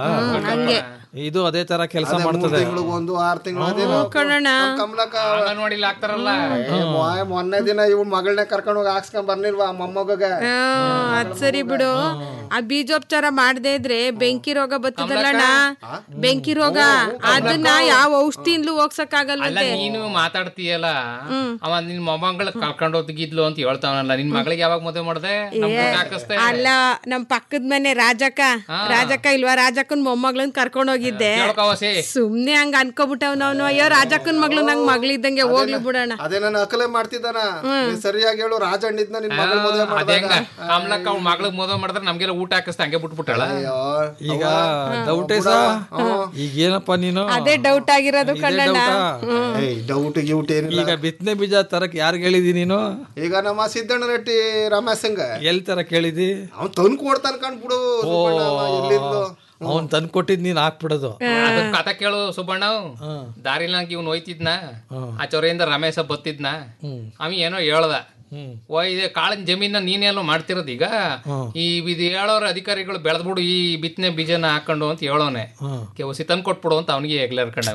ಇದು ಅದೇ ತರ ಕೆಲಸ ಮಾಡ್ತದೆ ತಿಂಗಳಿಗೆ ಒಂದು ಆರು ತಿಂಗಳು ಕಮಲಕ ಅಂಗನವಾಡಿಲಿ ಹಾಕ್ತಾರಲ್ಲ ಮೊನ್ನೆ ದಿನ ಇವ್ ಮಗಳನ್ನ ಕರ್ಕೊಂಡು ಹೋಗಿ ಹಾಕ್ಸ್ಕೊಂಡ್ ಬರ್ಲಿಲ್ವಾ ಮೊಮ್ಮಗ ಅದ್ ಸರಿ ಬಿಡು ಆ ಬೀಜೋಪಚಾರ ಮಾಡದೇ ಇದ್ರೆ ಬೆಂಕಿ ರೋಗ ಬರ್ತದಲ್ಲಣ್ಣ ಬೆಂಕಿ ರೋಗ ಅದನ್ನ ಯಾವ ಔಷಧಿಯಿಂದಲೂ ಅಲ್ಲ ಹೋಗ್ಸಕ್ಕಾಗಲ್ವಂತೆ ನೀನು ಮಾತಾಡ್ತೀಯಲ್ಲ ಅವ ನಿನ್ ಮೊಮ್ಮಗಳ ಕರ್ಕೊಂಡು ಹೋಗಿದ್ಲು ಅಂತ ಹೇಳ್ತಾವನಲ್ಲ ನಿನ್ ಮಗಳಿಗೆ ಯಾವಾಗ ಮದುವೆ ಮಾಡ್ದೆ ನಮ್ ಊಟ ಹಾಕಿಸ್ದೆ ಅಲ್ಲ ನಮ್ ಪಕ್ಕದ ಮನೆ ರಾಜಕ್ಕ ರಾಜಕ್ಕ ಇಲ್ವಾ ರಾಜಕ್ಕನ್ ಮೊಮ್ಮಗಳನ್ ಕರ್ಕೊಂಡ್ ಹೋಗಿದ್ದೆ ಕೇಳ್ಕೊವಸಿ ಸುಮ್ನೆ ಹಂಗ ಅನ್ಕೋಬಿಟ್ಟವ್ ಅವ್ನು ಅಯ್ಯೋ ರಾಜಕ್ಕನ್ ಮಗಳು ನಂಗ್ ಮಗಳಿದ್ದಂಗೆ ಹೋಗ್ಲಿ ಬಿಡೋಣ ಅದೇ ನಾನು ಅಕಲೆ ಮಾಡ್ತಿದ್ದಾನ ನೀನ್ ಸರಿಯಾಗಿ ಹೇಳು ರಾಜಣ್ಣಿದ್ನ ನಿನ್ ಮಗಳ ಮದುವೆ ಅದೇ ಮಾಡಿದಾಗ ಹೆಂಗ ಕಮಲಕ್ಕ ಅವ್ಳ ಮಗಳಿಗೆ ಮದುವೆ ಮಾಡಿದ್ರೆ ನಮ್ಗೆಲ್ಲ ಊಟ ಹಾಕಿಸ್ತಾ ಹಂಗೆ ಬಿಟ್ಬಿಟ್ಟಾಳ ಈಗ ಡೌಟೇಸ ಈಗ ಏನಪ್ಪ ನೀನು ಅದೇ ಡೌಟ್ ಆಗಿರೋದು ಇದೇ ಕಣ್ಣಣ್ಣ ಡೌಟಾ? ಡೌಟ್ ಗಿೌಟ್ ಏನಿಲ್ಲ ಈಗ ಬಿತ್ತನೆ ಬೀಜ ತರಕ್ ಯಾರಿಗೆ ಹೇಳಿದಿ ನೀನು ಈಗ ನಮ್ಮ ಸಿದ್ದಣ್ಣ ರೆಡ್ಡಿ ರಮೇಶಂಗ ಎಲ್ಲಿ ತರ ಕೇಳಿದಿ ಅವ್ನ್ ತಂದು ಕೊಡ್ತಾನ ಕಾಣ್ಬಿಡು ಸುಬ್ಬಣ್ಣ ಅವ ಎಲ್ಲಿದ್ಲು ಅವ್ನ್ ತಂದ್ ಕೊಟ್ಟಿದ್ ನೀನ್ ಹಾಕ್ಬಿಡೋದು ಅದಕ್ ಕಥ ಕೇಳು ಸುಬ್ಬಣ್ಣ ದಾರಿನಾಗ ಇವ್ನು ಹೋಯ್ತಿದ್ನ ಆ ಚೊರೆಯಿಂದ ರಮೇಶ ಬತ್ತಿದ್ನ ಅವ ಏನೋ ಹೇಳ್ದ ಓ ಇದೆ ಕಾಳಿನ ಜಮೀನ ನೀನೆಲ್ಲೋ ಮಾಡ್ತಿರೋದ್ ಈಗ ಈ ಇದು ಹೇಳೋರ ಅಧಿಕಾರಿಗಳು ಬೆಳೆದ್ಬಿಡು ಈ ಬಿತ್ತನೆ ಬೀಜನ ಹಾಕೊಂಡು ಅಂತ ಹೇಳೋನೆ ಕೆವಸಿ ತಂದ್ ಕೊಟ್ಬಿಡು ಅಂತ ಅವನಿಗೆ ಹೆಗ್ಲ ಹರ್ಕೊಂಡ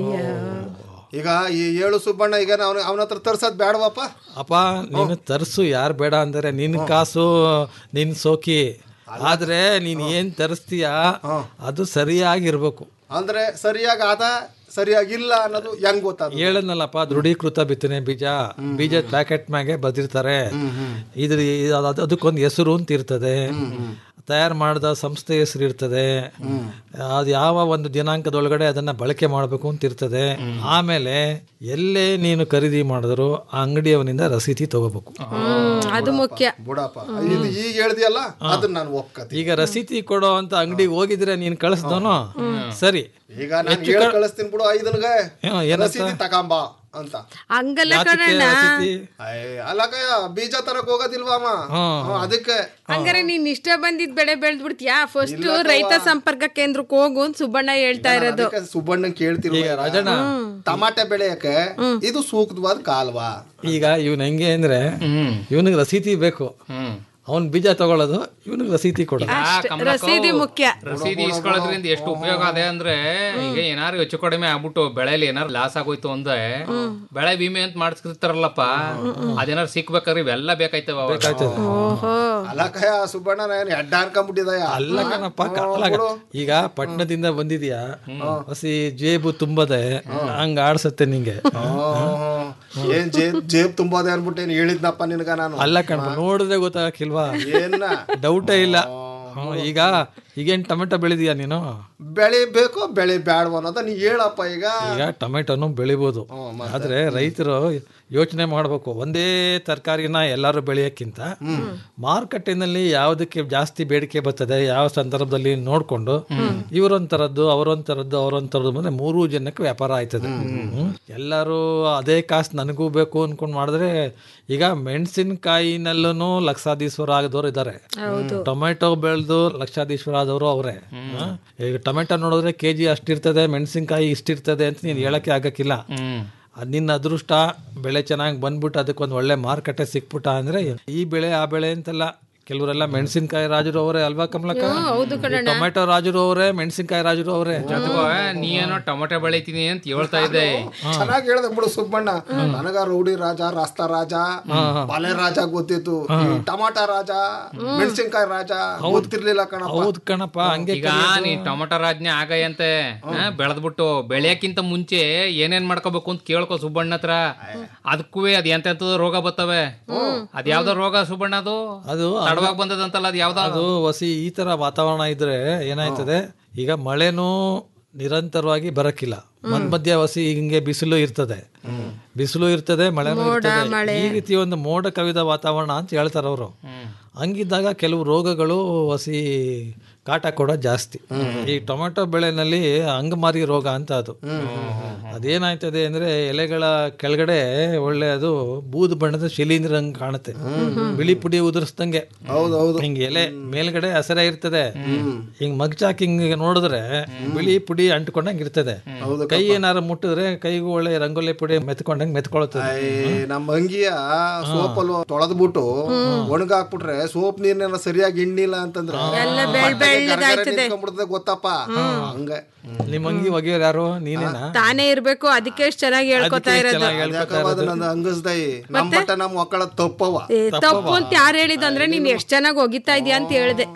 ಈಗ ಈ ಏಳು ಸುಬ್ಬಣ್ಣ ಈಗ ಅವನ ಅವನ ಹತ್ರ ತರ್ಸೋದ್ ಬೇಡವಪ್ಪ ಅಪ್ಪ ನೀನು ತರ್ಸು ಯಾರು ಬೇಡ ಅಂದರೆ ನಿನ್ ಕಾಸು ನಿನ್ ಸೋಕಿ ಆದ್ರೆ ನೀನ್ ಏನ್ ತರಿಸ್ತೀಯ ಅದು ಸರಿಯಾಗಿರ್ಬೇಕು ಅಂದ್ರೆ ಸರಿಯಾಗಿ ಆದ ಸರಿಯಾಗಿಲ್ಲ ಅನ್ನೋದು ಹೆಂಗ್ ಗೊತ್ತಾದ ಹೇಳದ್ನಲ್ಲಪ್ಪ ದೃಢೀಕೃತ ಬಿತ್ತನೆ ಬೀಜ ಬೀಜ ಪ್ಯಾಕೆಟ್ ಮ್ಯಾಗೆ ಬದಿರ್ತಾರೆ ಇದ್ರ ಇದ್- ಅದ್- ಅದಕ್ಕೊಂದು ಹೆಸರು ಅಂತ ಇರ್ತದೆ ತಯಾರು ಮಾಡಿದ ಸಂಸ್ಥೆ ಹೆಸರು ಇರ್ತದೆ ಅದು ಯಾವ ಒಂದು ದಿನಾಂಕದೊಳಗಡೆ ಅದನ್ನ ಬಳಕೆ ಮಾಡಬೇಕು ಅಂತ ಇರ್ತದೆ ಆಮೇಲೆ ಎಲ್ಲೇ ನೀನು ಖರೀದಿ ಮಾಡಿದ್ರು ಆ ಅಂಗಡಿಯವನಿಂದ ರಸೀದಿ ತಗೋಬೇಕು ಅದು ಮುಖ್ಯ ಬಿಡಪ್ಪ ಇದು ಈಗ ಹೇಳ್ದಿಯಲ್ಲ ಅದನ್ನ ನಾನು ಒಪ್ಕತಿ ಈಗ ರಸೀದಿ ಕೊಡೋ ಅಂತ ಅಂಗಡಿಗೆ ಹೋಗಿದ್ರೆ ನೀನ್ ಕಳಿಸ್ದವನು ಸರಿ ಈಗ ನಾನು ಹೇಳಿ ಕಳಿಸ್ತೀನಿ ಬಿಡು ಐದನ್ಗೆ ಏನಂತ? ರಸೀದಿ ತಗೊಂಬ ಅಂತ ಹಂಗಲ್ಲ ಕಣಣ್ಣ ಅಲ್ಲ ಕಯ್ಯ ಬೀಜ ತರಕ್ ಹೋಗೋದಿಲ್ವಾಮ ಹ್ಮ್, ಅದಕ್ಕೆ ಹಂಗಾರೆ ನೀನ್ ಇಷ್ಟ ಬಂದಿದ್ ಬೆಳೆ ಬೆಳೆದ್ಬಿಡ್ತೀಯಾ ಫಸ್ಟ್ ರೈತ ಸಂಪರ್ಕ ಕೇಂದ್ರಕ್ಕೆ ಹೋಗು ಅಂತ ಸುಬ್ಬಣ್ಣ ಹೇಳ್ತಾ ಇರೋದು ಅದಕ್ಕೆ ಸುಬ್ಬಣ್ಣ ಕೇಳ್ತಿರೋ ರಾಜಣ್ಣ. ಟಮಾಟೆ ಬೆಳೆಯಕ್ಕೆ ಇದು ಸೂಕ್ತವಾದ ಕಾಲ್ವಾ ಈಗ ಇವನ್ ಹೆಂಗೆ ಅಂದ್ರೆ ಇವನಿಗೆ ರಸೀದಿ ಬೇಕು ಅವನ್ ಬೀಜ ತಗೊಳ್ಳೋದು ಇವನಿಗೆ ರಸೀದಿ ಕೊಡೋದು ರಸೀದಿ ಮುಖ್ಯ ರಸೀದಿ ಇಸ್ಕೊಳ್ಳೋದ್ರಿಂದ ಎಷ್ಟು ಉಪಯೋಗ ಅದೇ ಅಂದ್ರೆ ಈಗ ಏನಾರು ಹೆಚ್ಚು ಕಡಿಮೆ ಆಗ್ಬಿಟ್ಟು ಬೆಳೆಲಿ ಏನಾರು ಲಾಸ್ ಆಗೋಯ್ತು ಅಂದ್ರೆ ಬೆಳೆ ವಿಮೆ ಅಂತ ಮಾಡಿಸ್ತಿರ್ತಾರಲ್ಲಪ್ಪ ಅದೇನಾರು ಸಿಕ್ಬೇಕಾದ್ರೆ ಇವೆಲ್ಲ ಬೇಕಾಯ್ತವ ಅವಾಗ. ಅಲ್ಲ ಕಯ್ಯ ಸುಬ್ಬಣ್ಣ ನಾನು ಎಡ್ಡ ಅನ್ಕೊಂಡ್ಬಿಟ್ಟಿದಯ ಅಲ್ಲ ಕಣಪ್ಪ ಕಾಲಾಗ ಈಗ ಪಟ್ಟಣದಿಂದ ಬಂದಿದ್ಯಾ ಹಸಿ ಜೇಬು ತುಂಬದೆ ಹಂಗ ಆಡ್ಸತ್ತೆ ನಿಂಗೆ ಏನ್ ಜೇಬ್ ಜೇಬ್ ತುಂಬೋದೆ ಅನ್ಬಿಟ್ಟು ಏನ್ ಹೇಳಿದ್ನಪ್ಪ ನಿನ್ಗ ನಾನು ಅಲ್ಲ ಕಣಪ್ಪ ನೋಡಿದ್ರೆ ಗೊತ್ತಾಗಕ್ಕಿಲ್ವಾ ಏನ್ನ ಡೌಟೇ ಇಲ್ಲ ಹ್ಮ್, ಈಗ ಈಗೇನ್ ಟೊಮೆಟೊ ಬೆಳೆದಿಯಾ ನೀನು ಬೆಳಿಬೇಕು ಬೆಳಿ ಬ್ಯಾಡ್ವ ಅನ್ನೋದ ನೀ ಹೇಳಪ್ಪ ಈಗ ಈಗ ಟೊಮೆಟೊನು ಬೆಳಿಬೋದು ಆದ್ರೆ ರೈತರು ಯೋಚನೆ ಮಾಡ್ಬೇಕು ಒಂದೇ ತರಕಾರಿನ ಎಲ್ಲರೂ ಬೆಳೆಯೋಕ್ಕಿಂತ ಮಾರುಕಟ್ಟೆನಲ್ಲಿ ಯಾವುದಕ್ಕೆ ಜಾಸ್ತಿ ಬೇಡಿಕೆ ಬರ್ತದೆ ಯಾವ ಸಂದರ್ಭದಲ್ಲಿ ನೋಡ್ಕೊಂಡು ಇವರೊಂಥರದ್ದು ಅವರೊಂಥರದ್ದು ಅವರೊಂಥರದ್ದು ಅಂದ್ರೆ ಮೂರು ಜನಕ್ಕೆ ವ್ಯಾಪಾರ ಆಯ್ತದೆ ಹ್ಮ್. ಎಲ್ಲರೂ ಅದೇ ಕಾಸು ನನಗೂ ಬೇಕು ಅನ್ಕೊಂಡು ಮಾಡಿದ್ರೆ ಈಗ ಮೆಣಸಿನಕಾಯಿನಲ್ಲೂ ಲಕ್ಷಾಧೀಶ್ವರ ಆಗದವ್ರು ಇದ್ದಾರೆ ಟೊಮೆಟೊ ಬೆಳೆದು ಲಕ್ಷಾಧೀಶ್ವರ ಆದವರು ಅವರೇ ಈಗ ಟೊಮೆಟೊ ನೋಡಿದ್ರೆ ಕೆ ಜಿ ಅಷ್ಟಿರ್ತದೆ ಮೆಣಸಿನ್ಕಾಯಿ ಇಷ್ಟಿರ್ತದೆ ಅಂತ ನೀನು ಹೇಳಕ್ಕೆ ಆಗಕ್ಕಿಲ್ಲ ಅದ್ ನಿನ್ನ ಅದೃಷ್ಟ ಬೆಳೆ ಚೆನ್ನಾಗಿ ಬಂದ್ಬಿಟ್ಟು ಅದಕ್ಕೊಂದು ಒಳ್ಳೆ ಮಾರುಕಟ್ಟೆ ಸಿಕ್ಬಿಟ್ಟ ಅಂದ್ರೆ ಈ ಬೆಳೆ ಆ ಬೆಳೆ ಅಂತಲ್ಲ ಕೆಲವರೆಲ್ಲ ಮೆಣಸಿನ್ಕಾಯಿ ರಾಜರು ಅವರೇ ಅಲ್ವಾ ಕಮಲಕ್ಕ ಈ ಟೊಮೆಟೊ ರಾಜರು ಅವರೇ ಮೆಣಸಿನ್ಕಾಯಿ ರಾಜರು ಅವರೇ ಜೊತೆಗೆ ನೀ ಏನೋ ಟೊಮೆಟೊ ಬೆಳಿತೀನಿ ಅಂತ ಹೇಳ್ತಾ ಇದ್ದೆ ಚೆನ್ನಾಗಿ ಹೇಳ್ದೆ ಬಿಡು ಸುಬ್ಬಣ್ಣ ನನಗ ರೌಡಿ ರಾಜ ರಾಸ್ತಾ ರಾಜ ಬಾಲೆ ರಾಜ ಗೊತ್ತಿತ್ತು ಈ ಟಮಾಟ ರಾಜ ಮೆಣಸಿನ್ಕಾಯಿ ರಾಜ ಗೊತ್ತಿರ್ಲಿಲ್ಲ ಕಣಪ್ಪ ಹೌದ್ ಕಣಪ್ಪ ಹಂಗೆ ಈಗ ನೀ ಟೊಮೆಟೊ ರಾಜ್ಞೆ ಆಗಯ್ಯಂತೆ ಬೆಳೆದ್ಬಿಟ್ಟು ಬೆಳೆಯಕ್ಕಿಂತ ಮುಂಚೆ ಏನೇನ್ ಮಾಡ್ಕೋಬೇಕು ಅಂತ ಕೇಳ್ಕೊ ಸುಬ್ಬಣ್ಣ ಹತ್ರ ಅದಕ್ಕೂ ಅದ್ ಎಂತೆಂತದ ರೋಗ ಬರ್ತವೆ ಅದ್ ಯಾವ್ದೋ ರೋಗ ಸುಬ್ಬಣ್ಣ ಅದು ಅದು ತಡವಾಗಿ ಬಂದದಂತಲ್ಲ ಅದ್ ಯಾವ್ದೋ ಅದು ವಸಿ ಈ ತರ ವಾತಾವರಣ ಇದ್ರೆ ಏನಾಯ್ತದೆ ಈಗ ಮಳೆನೂ ನಿರಂತರವಾಗಿ ಬರಕ್ಕಿಲ್ಲ ಮಧ್ಯ ಮಧ್ಯ ವಸಿ ಹಿಂಗೆ ಬಿಸಿಲು ಇರ್ತದೆ ಬಿಸಿಲು ಇರ್ತದೆ ಮಳೆನೂ ಇರ್ತದೆ ಈ ರೀತಿ ಒಂದು ಮೋಡ ಕವಿದ ವಾತಾವರಣ ಅಂತ ಹೇಳ್ತಾರೆ ಅವರು ಹಂಗಿದ್ದಾಗ ಕೆಲವು ರೋಗಗಳು ವಸಿ ಕಾಟ ಕೂಡ ಜಾಸ್ತಿ ಈ ಟೊಮೆಟೊ ಬೆಳೆನಲ್ಲಿ ಅಂಗಮಾರಿ ರೋಗ ಅಂತ ಅದು ಅದೇನಾಯ್ತದೆ ಅಂದ್ರೆ ಎಲೆಗಳ ಕೆಳಗಡೆ ಒಳ್ಳೆ ಅದು ಬೂದು ಬಣ್ಣದ ಶಿಲೀಂಧ್ರ ಹಂಗ್ ಕಾಣುತ್ತೆ ಬಿಳಿ ಪುಡಿ ಉದುರಿಸ್ದಂಗೆ ಹೌದೌದು ಹಿಂಗ್ ಎಲೆ ಮೇಲ್ಗಡೆ ಹಸರೆ ಇರ್ತದೆ ಹಿಂಗ್ ಮಗ್ಚಾಕ್ ಹಿಂಗ್ ನೋಡಿದ್ರೆ ಬಿಳಿ ಪುಡಿ ಅಂಟ್ಕೊಂಡಂಗ್ ಇರ್ತದೆ ಕೈ ಏನಾರು ಮುಟ್ಟಿದ್ರೆ ಕೈಗೂ ಒಳ್ಳೆ ರಂಗೋಲಿ ಪುಡಿ ಮೆತ್ಕೊಂಡಂಗ್ ಮೆತ್ಕೊಳ್ತದೆ ನಮ್ಮ ಅಂಗಿಯ ಸೋಪಲ್ಲಿ ತೊಳೆದ್ಬಿಟ್ಟು ಒಣಗಾಕ್ಬಿಟ್ರೆ ಸೋಪ್ ನೀರ್ನೆಲ್ಲ ಸರಿಯಾಗಿ ಹಿಂಡಿಲ್ಲ ಅಂತಂದ್ರೆ ಎಲ್ಲ ಬೆಳ್ ಬೆಳ್ಳಗಾಯ್ತದೆ. ನಿಂತ್ಕೊಂಡ್ಬಿಡ್ತದೆ ಗೊತ್ತಪ್ಪ ಹಂಗೆ ನಿಮ್ ಅಂಗಿ ಒಗೆಯೋರು ಯಾರು ನೀನೇನಾ ತಾನೇ ಇರ್ಬೇಕು ಅದಕ್ಕೆ ಎಷ್ಟ್ ಚೆನ್ನಾಗಿ ಹೇಳ್ಕೊತಾ ಅದಕ್ಕೆ ಇರೋದು ಚೆನ್ನಾಗಿ ಹೇಳ್ಕೊತಾ ಯಾಕವ್ವ ಅದು ನಂದು ಅಂಗಸ್ದೈ ನಮ್ಮ ಬಟ್ಟ ನಮ್ಮ ಮಕ್ಕಳ ತಪ್ಪವ ಏ, ತಪ್ಪು ಅಂತ ಯಾರು ಹೇಳಿದಂದ್ರೆ ನೀನ್ ಎಷ್ಟ್ ಚೆನ್ನಾಗಿ ಒಗಿತಾ ಇದೀಯ ಅಂತ ಹೇಳ್ದೆ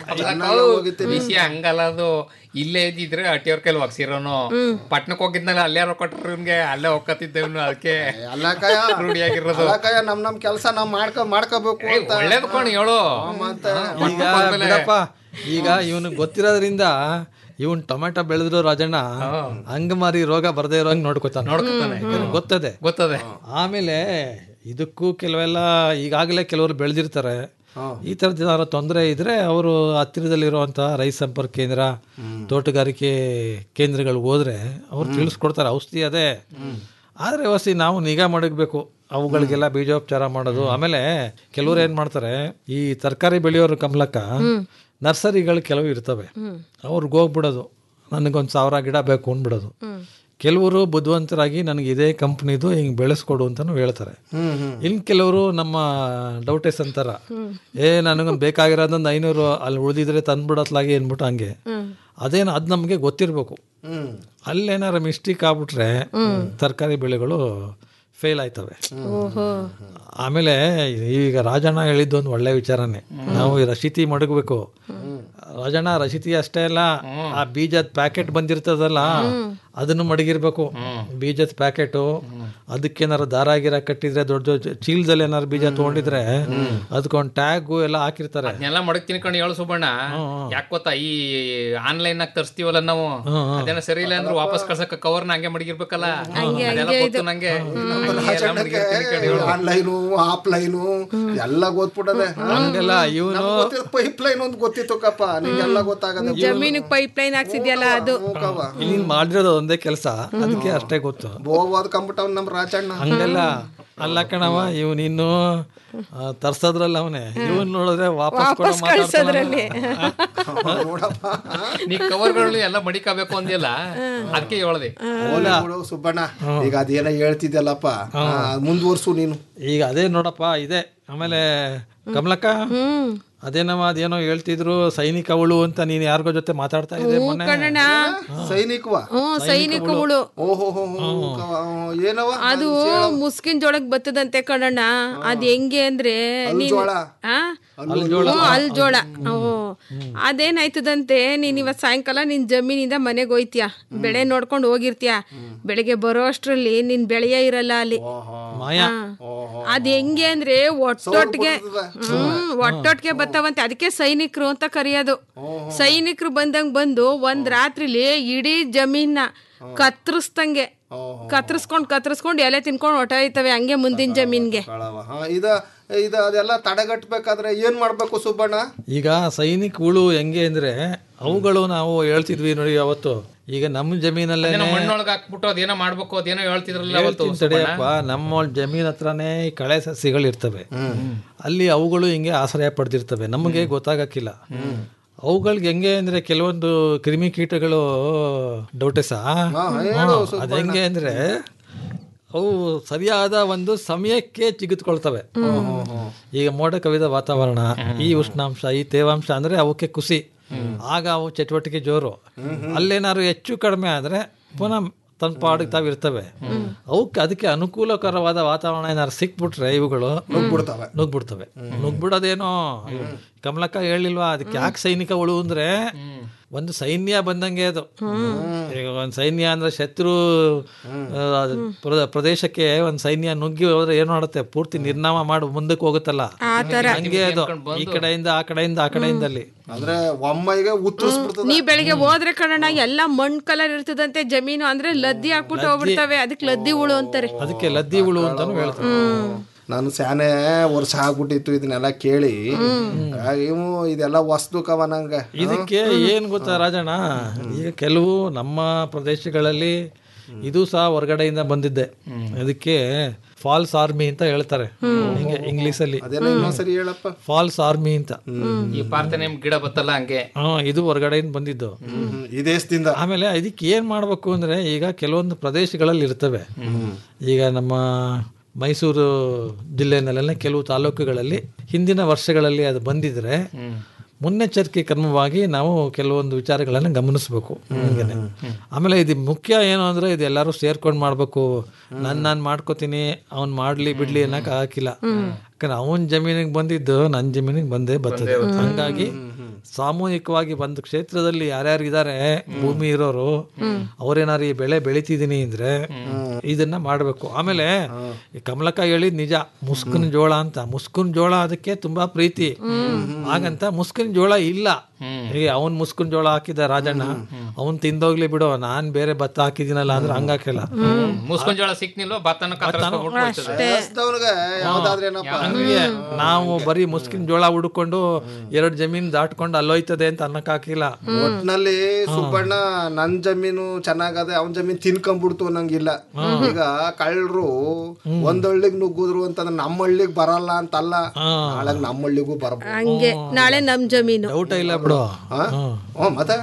ವಿಷಯ ಹಂಗಲ್ಲ ಅದು ಇಲ್ಲೇ ಇದ್ದಿದ್ರೆ ಅಟ್ಟಿಯವ್ರ ಕೈಲಿ ಒಗ್ಸಿರೋನು ಪಟ್ನಕ್ ಹೋಗಿದ್ನಲ್ಲ ಅಲ್ಲೇ ರೊಕ್ಕ ಕೊಟ್ರು ಇವ್ನ್ಗೆ ಅಲ್ಲೇ ಒಕ್ಕತ್ತಿದ್ದೇವ್ನು ಅದಕ್ಕೆ ಅಲ್ಲಕಾಯ ರೂಢಿಯಾಗಿರೋದು ಅಲ್ಲಕಾಯ ನಮ್ ನಮ್ ಕೆಲಸ ನಾವ್ ಮಾಡ್ಕೊ ಮಾಡ್ಕೋಬೇಕು ಏ, ಅಂತ ಒಳ್ಳೇದ್ ಕಣ್ ಹೇಳು ಮತ್ತೆ ಈಗ ಬಿಡಪ್ಪ ಈಗ ಇವನಿಗೆ ಗೊತ್ತಿರೋದ್ರಿಂದ ಇವನ್ ಟೊಮೆಟೊ ಬೆಳೆದ್ರು ರಾಜಣ್ಣ ಅಂಗಮಾರಿ ರೋಗ ಬರ್ದೇ ಇರೋಂಗ್ ನೋಡ್ಕೊತಾನೆ ನೋಡ್ಕೊತಾನೆ. ಇವ್ನಿಗ್ ಗೊತ್ತದೆ ಗೊತ್ತದೆ ಆಮೇಲೆ ಇದಕ್ಕೂ ಕೆಲವೆಲ್ಲ ಈಗಾಗಲೇ ಕೆಲವರು ಬೆಳೆದಿರ್ತಾರೆ ಈ ಥರದ್ದು ಏನಾದ್ರು ತೊಂದರೆ ಇದ್ರೆ ಅವರು ಹತ್ತಿರದಲ್ಲಿರುವಂಥ ರೈತ ಸಂಪರ್ಕ ಕೇಂದ್ರ ತೋಟಗಾರಿಕೆ ಕೇಂದ್ರಗಳಿಗೆ ಹೋದ್ರೆ ಅವ್ರು ತಿಳಿಸ್ಕೊಡ್ತಾರೆ ಔಷಧಿ ಅದೇ ಆದರೆ ವಸಿ ನಾವು ನಿಗಾ ಮಾಡಬೇಕು ಅವುಗಳಿಗೆಲ್ಲ ಬೀಜೋಪಚಾರ ಮಾಡೋದು ಆಮೇಲೆ ಕೆಲವ್ರು ಏನ್ ಮಾಡ್ತಾರೆ ಈ ತರಕಾರಿ ಬೆಳೆಯೋರು ಕಮಲಕ್ಕ ನರ್ಸರಿಗಳು ಕೆಲವು ಇರ್ತವೆ ಅವ್ರಿಗೆ ಹೋಗ್ಬಿಡೋದು ನನಗೊಂದು ಸಾವಿರ ಗಿಡ ಬೇಕು ಅಂದ್ಬಿಡೋದು ಕೆಲವರು ಬುದ್ಧಿವಂತರಾಗಿ ನನಗೆ ಇದೇ ಕಂಪ್ನಿದು ಹಿಂಗೆ ಬೆಳೆಸ್ಕೊಡು ಅಂತಾನು ಹೇಳ್ತಾರೆ ಇನ್ ಕೆಲವರು ನಮ್ಮ ಡೌಟೇಸ್ ಅಂತಾರ ಏ ನನಗೊಂದು ಬೇಕಾಗಿರೋದೊಂದು ಐನೂರು ಅಲ್ಲಿ ಉಳಿದಿದ್ರೆ ತಂದ್ಬಿಡತ್ಲಾಗಿ ಅಂದ್ಬಿಟ್ಟು ಹಂಗೆ ಅದೇನು ಅದು ನಮಗೆ ಗೊತ್ತಿರಬೇಕು ಅಲ್ಲೇನಾರ ಮಿಸ್ಟೇಕ್ ಆಗ್ಬಿಟ್ರೆ ತರಕಾರಿ ಬೆಳೆಗಳು ಫೇಲ್ ಆಯ್ತವೆ ಆಮೇಲೆ ಈಗ ರಾಜಣ್ಣ ಹೇಳಿದ್ದು ಒಂದು ಒಳ್ಳೆ ವಿಚಾರನೇ ನಾವು ಈ ರಶೀತಿ ಮಡಗಬೇಕು ರಾಜಣ್ಣ ರಶೀತಿ ಅಷ್ಟೇ ಅಲ್ಲ ಆ ಬೀಜದ ಪ್ಯಾಕೆಟ್ ಬಂದಿರ್ತದಲ್ಲ ಅದನ್ನು ಮಡಗಿರ್ಬೇಕು ಬೀಜದ ಪ್ಯಾಕೆಟು ಅದಕ್ಕೇನಾರು ದಾರ ಗಿರ ಕಟ್ಟಿದ್ರೆ ದೊಡ್ಡ ದೊಡ್ಡ ಚೀಲದಲ್ಲಿ ಏನಾರು ಬೀಜ ತಗೊಂಡಿದ್ರೆ ಅದಕ್ಕೊಂದು ಟ್ಯಾಗು ಎಲ್ಲ ಹಾಕಿರ್ತಾರೆ ಅದನ್ನೆಲ್ಲ ಮಡಗ್ತೀನಿ ಕಣ್ ಹೇಳು ಸುಬ್ಬಣ್ಣ ಯಾಕೆ ಗೊತ್ತಾ ಈ ಆನ್ಲೈನ್ ನಾಗ ತರಿಸ್ತೀವಲ್ಲ ನಾವು ಅದೇನೋ ಸರಿ ಇಲ್ಲ ಅಂದ್ರೆ ವಾಪಸ್ ಕಳ್ಸಕ್ಕ ಕವರ್ನ ಹಂಗೆ ಮಡಗಿರ್ಬೇಕಲ್ಲ ಅದೆಲ್ಲ ಗೊತ್ತು ನಂಗೆ ಹಂಗೆ ಎಲ್ಲ ಮಡಗಿರ್ತೀನಿ ಕಣ್ ಹೇಳು. ಆನ್ಲೈನು ಆಫ್ಲೈನು ಎಲ್ಲ ಗೊತ್ಬಿಟ್ಟದೆ ಹಂಗೆಲ್ಲ ಇವನು ಪೈಪ್ ಲೈನ್ ಒಂದು ಗೊತ್ತಿತ್ತು ಕಪ್ಪ ನಿಂಗೆಲ್ಲ ಗೊತ್ತಾಗದೆ ಜಮೀನಿಗೆ ಪೈಪ್ ಲೈನ್ ಹಾಕ್ಸಿದ್ಯಲ್ಲ ಅದು ಇಲ್ಲಿ ಮಾಡಿರೋದು ಒಂದೇ ಕೆಲಸ ಅದಕ್ಕೆ ಅಷ್ಟೇ ಗೊತ್ತು ಬೋವಾದ ಕಂಬಿಟ್ಟವ್ ನಮ್ ರಾಜಣ್ಣ ಹಂಗೆಲ್ಲ ಅಲ್ಲ ಕಣವ ಇವ್ ನೀನು ತರ್ಸೋದ್ರಲ್ಲ ಅವನೇ ಇವನ್ ನೋಡಿದ್ರೆ ವಾಪಸ್ ಕೂಡ ವಾಪಸ್ ಕಳ್ಸೋದ್ರಲ್ಲಿ. ನೋಡಪ್ಪ ನೀ ಕವರ್ಗಳು ಎಲ್ಲ ಮಡಿಕಬೇಕು ಅಂದಿಲ್ಲ ಅದಕ್ಕೆ ಹೇಳ್ದೆ ಹೋಗ್ಲಿ ಬಿಡು ಸುಬ್ಬಣ್ಣ ಈಗ ಅದೇನ ಹೇಳ್ತಿದ್ದಲ್ಲಪ್ಪ ಆ, ಮುಂದುವರ್ಸು ನೀನು ಈಗ ಅದೇ ನೋಡಪ್ಪ ಇದೆ ಆಮೇಲೆ ಕಮಲಕ್ಕ ಅದೇನವ ಅದೇನೋ ಹೇಳ್ತಿದ್ರು ಸೈನಿಕ ಅವಳು ಅಂತ ನೀನ್ ಯಾರಿಗೋ ಜೊತೆ ಮಾತಾಡ್ತಾ ಇದ್ದೆ ಮೊನ್ನೆ ಕಣಣ್ಣ ಸೈನಿಕವಾ ಹ್ಮ್ ಸೈನಿಕಗಳು ಓಹೋ ಏನವ ಅದು ಮುಸ್ಕಿನ್ ಜೋಳಕ್ ಬತ್ತದಂತೆ ಕಣಣ್ಣ ಅದ್ ಹೆಂಗೆ ಅಂದ್ರೆ ನೀನ್ ಜೋಳ? ಆ? ಹ್ಮ್, ಅಲ್ ಜೋಳ ಹ್ಮ್. ಅದೇನಾಯ್ತದಂತೆ ನೀನ್ ಇವತ್ ಸಾಯಂಕಾಲ ನಿನ್ ಜಮೀನಿಂದ ಮನೆಗೆ ಹೋಯ್ತೀಯ ಬೆಳೆ ನೋಡ್ಕೊಂಡು ಹೋಗಿರ್ತೀಯ ಬೆಳಿಗ್ಗೆ ಬರೋ ಅಷ್ಟ್ರಲ್ಲಿ ನಿನ್ ಬೆಳೆಯ ಇರಲ್ಲ ಅಲ್ಲಿ ಮಾಯಾ ಹಾ. ಅದ್ ಹೆಂಗೆ ಅಂದ್ರೆ ಒಟ್ಟೊಟ್ಟಿಗೆ ಹ್ಮ್ ಒಟ್ಟೊಟ್ಟಿಗೆ ಬರ್ತಾವಂತೆ ಅದಕ್ಕೆ ಸೈನಿಕರು ಅಂತ ಕರೆಯೋದು ಸೈನಿಕರು ಬಂದಂಗ್ ಬಂದು ಒಂದ್ ರಾತ್ರಿಲಿ ಇಡೀ ಜಮೀನ ಕತ್ತರಿಸ್ದಂಗೆ ಕತ್ತರಿಸ್ಕೊಂಡ್ ಕತ್ತರಿಸ್ಕೊಂಡ್ ಎಲೆ ತಿನ್ಕೊಂಡ್ ಹೊಟ್ಟೋಯ್ತವೆ ಹಂಗೆ ಮುಂದಿನ ಜಮೀನ್ಗೆ ಕಳವ ಹಾ ಇದ ಇದ ಅದೆಲ್ಲ ತಡೆಗಟ್ಟಬೇಕಾದ್ರೆ ಏನ್ ಮಾಡ್ಬೇಕು ಸುಬ್ಬಣ್ಣ ಈಗ ಸೈನಿಕ ಹುಳು ಹೆಂಗೆ ಅಂದ್ರೆ ಅವುಗಳು ನಾವು ಹೇಳ್ತಿದ್ವಿ ನೋಡಿ ಅವತ್ತು ಈಗ ನಮ್ಮ ಜಮೀನಲ್ಲೇ ಅದೇನೋ ಮಣ್ಣೊಳಗೆ ಹಾಕ್ಬಿಟ್ಟು ಅದೇನೋ ಮಾಡ್ಬೇಕು ಅದೇನೋ ಹೇಳ್ತಿದ್ರಲ್ಲ ಅವತ್ತು ಹೇಳ್ತೀನಿ ತಡೆಯಪ್ಪ ನಮ್ಮ ಜಮೀನ್ ಹತ್ರನೇ ಈ ಕಳೆ ಸಸಿಗಳು ಇರ್ತವೆ ಅಲ್ಲಿ ಅವುಗಳು ಹಿಂಗೆ ಆಶ್ರಯ ಪಡೆದಿರ್ತವೆ ನಮಗೆ ಗೊತ್ತಾಗಕ್ಕಿಲ್ಲ ಅವುಗಳಿಗೆ ಹೆಂಗೆ ಅಂದ್ರೆ ಕೆಲವೊಂದು ಕ್ರಿಮಿ ಕೀಟಗಳು ಡೌಟೆಸ ಅದ್ ಹೆಂಗೆ ಅಂದ್ರೆ ಅವು ಸರಿಯಾದ ಒಂದು ಸಮಯಕ್ಕೆ ಚಿಗಿತ್ಕೊಳ್ತವೆ ಈಗ ಮೋಡ ಕವಿದ ವಾತಾವರಣ ಈ ಉಷ್ಣಾಂಶ ಈ ತೇವಾಂಶ ಅಂದ್ರೆ ಅವಕ್ಕೆ ಖುಷಿ ಆಗ ಅವು ಚಟುವಟಿಕೆ ಜೋರು ಅಲ್ಲೇನಾದ್ರು ಹೆಚ್ಚು ಕಡಿಮೆ ಆದ್ರೆ ಪುನಃ ತನ್ನ ಪಾಡಿಗೆ ತಾವು ಇರ್ತವೆ ಅವಕ್ಕೆ ಅದಕ್ಕೆ ಅನುಕೂಲಕರವಾದ ವಾತಾವರಣ ಏನಾದ್ರು ಸಿಕ್ಬಿಟ್ರೆ ಇವುಗಳು ನುಗ್ಬಿಡ್ತವೆ ನುಗ್ಬಿಡ್ತವೆ ನುಗ್ಬಿಡೋದೇನೋ ಕಮಲಕ್ಕ ಹೇಳಿಲ್ವಾ ಅದಕ್ಕೆ ಯಾಕೆ ಸೈನಿಕ ಉಳು ಅಂದ್ರೆ ಒಂದು ಸೈನ್ಯ ಬಂದಂಗೆ ಅದು ಈಗ ಒಂದು ಸೈನ್ಯ ಅಂದ್ರೆ ಶತ್ರು ಆ, ಪ್ರ- ಪ್ರದೇಶಕ್ಕೆ ಒಂದು ಸೈನ್ಯ ನುಗ್ಗಿ ಹೋದ್ರೆ ಏನ್ ಮಾಡುತ್ತೆ ಪೂರ್ತಿ ನಿರ್ನಾಮ ಮಾಡಿ ಮುಂದಕ್ಕೆ ಹೋಗುತ್ತಲ್ಲ ಹಂಗೆ ಅದು ಈ ಕಡೆಯಿಂದ ಆ ಕಡೆಯಿಂದ ಆ ಕಡೆಯಿಂದ ಅಲ್ಲಿ ಅಂದ್ರೆ ಒಮ್ಮೆಗೆ ಉತ್ತರಿಸ್ಬಿಡ್ತದ ನೀ ಬೆಳಿಗ್ಗೆ ಹೋದ್ರೆ ಕಣಣ್ಣ ಎಲ್ಲ ಮಣ್ ಕಲರ್ ಇರ್ತದಂತೆ ಜಮೀನು ಅಂದ್ರೆ ಲದ್ದಿ ಹಾಕ್ಬಿಟ್ಟು ಹೋಗ್ಬಿಡ್ತವೆ ಅದಕ್ಕೆ ಲದ್ದಿ ಹುಳು ಅಂತಾರೆ ಅದಕ್ಕೆ ಲದ್ದಿ ಹುಳು ಅಂತಾನು ಹೇಳ್ತಾರೆ ನಾನು ಸ್ಯಾನೆ ವರ್ಷ ಆಗ್ಬಿಟ್ಟಿತ್ತು ಇದನ್ನೆಲ್ಲ ಕೇಳಿ ಇವು ಇದೆಲ್ಲ ವಸ್ತು ಕವ ನಂಗೆ ಇದಕ್ಕೆ ಏನ್ ಗೊತ್ತಾ ರಾಜಣ್ಣ ಈಗ ಕೆಲವು ನಮ್ಮ ಪ್ರದೇಶಗಳಲ್ಲಿ ಇದು ಸಹ ಹೊರಗಡೆಯಿಂದ ಬಂದಿದ್ದೆ ಅದಕ್ಕೆ ಫಾಲ್ಸ್ ಆರ್ಮಿ ಅಂತ ಹೇಳ್ತಾರೆ ಹಿಂಗೆ ಇಂಗ್ಲಿಷ್ ಅಲ್ಲಿ ಅದೇನೋ ಇನ್ನೊಂದ್ಸರಿ ಹೇಳಪ್ಪ ಫಾಲ್ಸ್ ಆರ್ಮಿ ಅಂತ ಈ ಪಾರ್ಥನೆ ಗಿಡ ಬತ್ತಲ್ಲ ಹಂಗೆ ಹಾ ಇದು ಹೊರಗಡೆಯಿಂದ ಬಂದಿದ್ದು ಈ ದೇಶದಿಂದ ಆಮೇಲೆ ಇದಕ್ಕೆ ಏನ್ ಮಾಡ್ಬೇಕು ಅಂದ್ರೆ ಈಗ ಕೆಲವೊಂದು ಪ್ರದೇಶಗಳಲ್ಲಿ ಇರ್ತವೆ ಈಗ ನಮ್ಮ ಮೈಸೂರು ಜಿಲ್ಲೆನಲ್ಲೆಲ್ಲ ಕೆಲವು ತಾಲೂಕುಗಳಲ್ಲಿ ಹಿಂದಿನ ವರ್ಷಗಳಲ್ಲಿ ಅದು ಬಂದಿದ್ರೆ ಮುನ್ನೆಚ್ಚರಿಕೆ ಕ್ರಮವಾಗಿ ನಾವು ಕೆಲವೊಂದು ವಿಚಾರಗಳನ್ನು ಗಮನಿಸಬೇಕು ಹಿಂಗೇನೆ ಆಮೇಲೆ ಇದು ಮುಖ್ಯ ಏನು ಅಂದ್ರೆ ಇದು ಎಲ್ಲರೂ ಸೇರ್ಕೊಂಡು ಮಾಡ್ಬೇಕು ನಾನು ನಾನು ಮಾಡ್ಕೋತೀನಿ ಅವ್ನು ಮಾಡ್ಲಿ ಬಿಡ್ಲಿ ಅನ್ನಕ್ ಹಾಕಿಲ್ಲ ಯಾಕಂದ್ರೆ ಅವನ ಜಮೀನಿಗೆ ಬಂದಿದ್ದು ನನ್ನ ಜಮೀನಿಗೆ ಬಂದೇ ಬರ್ತದೆ ಹಂಗಾಗಿ ಸಾಮೂಹಿಕವಾಗಿ ಬಂದ ಕ್ಷೇತ್ರದಲ್ಲಿ ಯಾರ್ಯಾರು ಇದಾರೆ ಭೂಮಿ ಇರೋರು ಅವ್ರೇನಾರು ಈ ಬೆಳೆ ಬೆಳಿತಿದೀನಿ ಅಂದ್ರೆ ಇದನ್ನ ಮಾಡ್ಬೇಕು ಆಮೇಲೆ ಈ ಕಮಲಕ್ಕ ಹೇಳಿದ್ ನಿಜ ಮುಸ್ಕಿನ ಜೋಳ ಅಂತ ಮುಸ್ಕಿನ ಜೋಳ ಅದಕ್ಕೆ ತುಂಬಾ ಪ್ರೀತಿ ಹಾಗಂತ ಮುಸ್ಕಿನ ಜೋಳ ಇಲ್ಲ ಈಗ ಅವನ್ ಮುಸ್ಕಿನ ಜೋಳ ಹಾಕಿದ ರಾಜಣ್ಣ ಅವನ್ ತಿಂದೋಗ್ಲಿ ಬಿಡು ನಾನ್ ಬೇರೆ ಭತ್ತ ಹಾಕಿದಿನಲ್ಲ ಅಂದ್ರೆ ಹಂಗಾಕಿಲ್ಲ ಮುಸ್ಕೊಂಡ್ ಜೋಳ ಸಿಕ್ನಿಲ್ವ ಭತ್ತನ ಕತ್ತರಿಸ್ಕೊಂಡ್ಬಿಟ್ಟು ಹೋಯ್ತದೆ. ದೇಶದವ್ನಿಗೆ ಯಾವ್ದಾದ್ರೇನಪ್ಪ ಹಂಗೆ ನಾವು ಬರೀ ಮುಸ್ಕಿನ ಜೋಳ ಹುಡ್ಕೊಂಡು ಎರಡ್ ಜಮೀನ್ ದಾಟ್ಕೊಂಡು ಅಲ್ಲೋಯ್ತದೆ ಅಂತ ಅನ್ನಕ್ ಹಾಕಿಲ್ಲ ಒಟ್ನಲ್ಲಿ ಸುಬ್ಬಣ್ಣ ನನ್ ಜಮೀನು ಚೆನ್ನಾಗದೆ ಅವನ್ ಜಮೀನ್ ತಿನ್ಕೊಂಡ್ಬಿಡ್ತು ಅನ್ನಂಗಿಲ್ಲ ಈಗ ಕಳ್ಳರು ಒಂದ್ ಹಳ್ಳಿಗ್ ನುಗ್ಗುದ್ರು ಅಂತಂದ್ರೆ ನಮ್ಮ ಹಳ್ಳಿಗ್ ಬರಲ್ಲ ಅಂತಲ್ಲ ನಾಳೆ ನಮ್ಮ ಹಳ್ಳಿಗೂ ಬರ್ಬೋದು ಹಂಗೆ ನಾಳೆ ನಮ್ ಜಮೀನು ಡೌಟ ಇಲ್ಲ ಬಿಡು ಹಾ? ಹ್ಞೂ ಮತ್ತೆ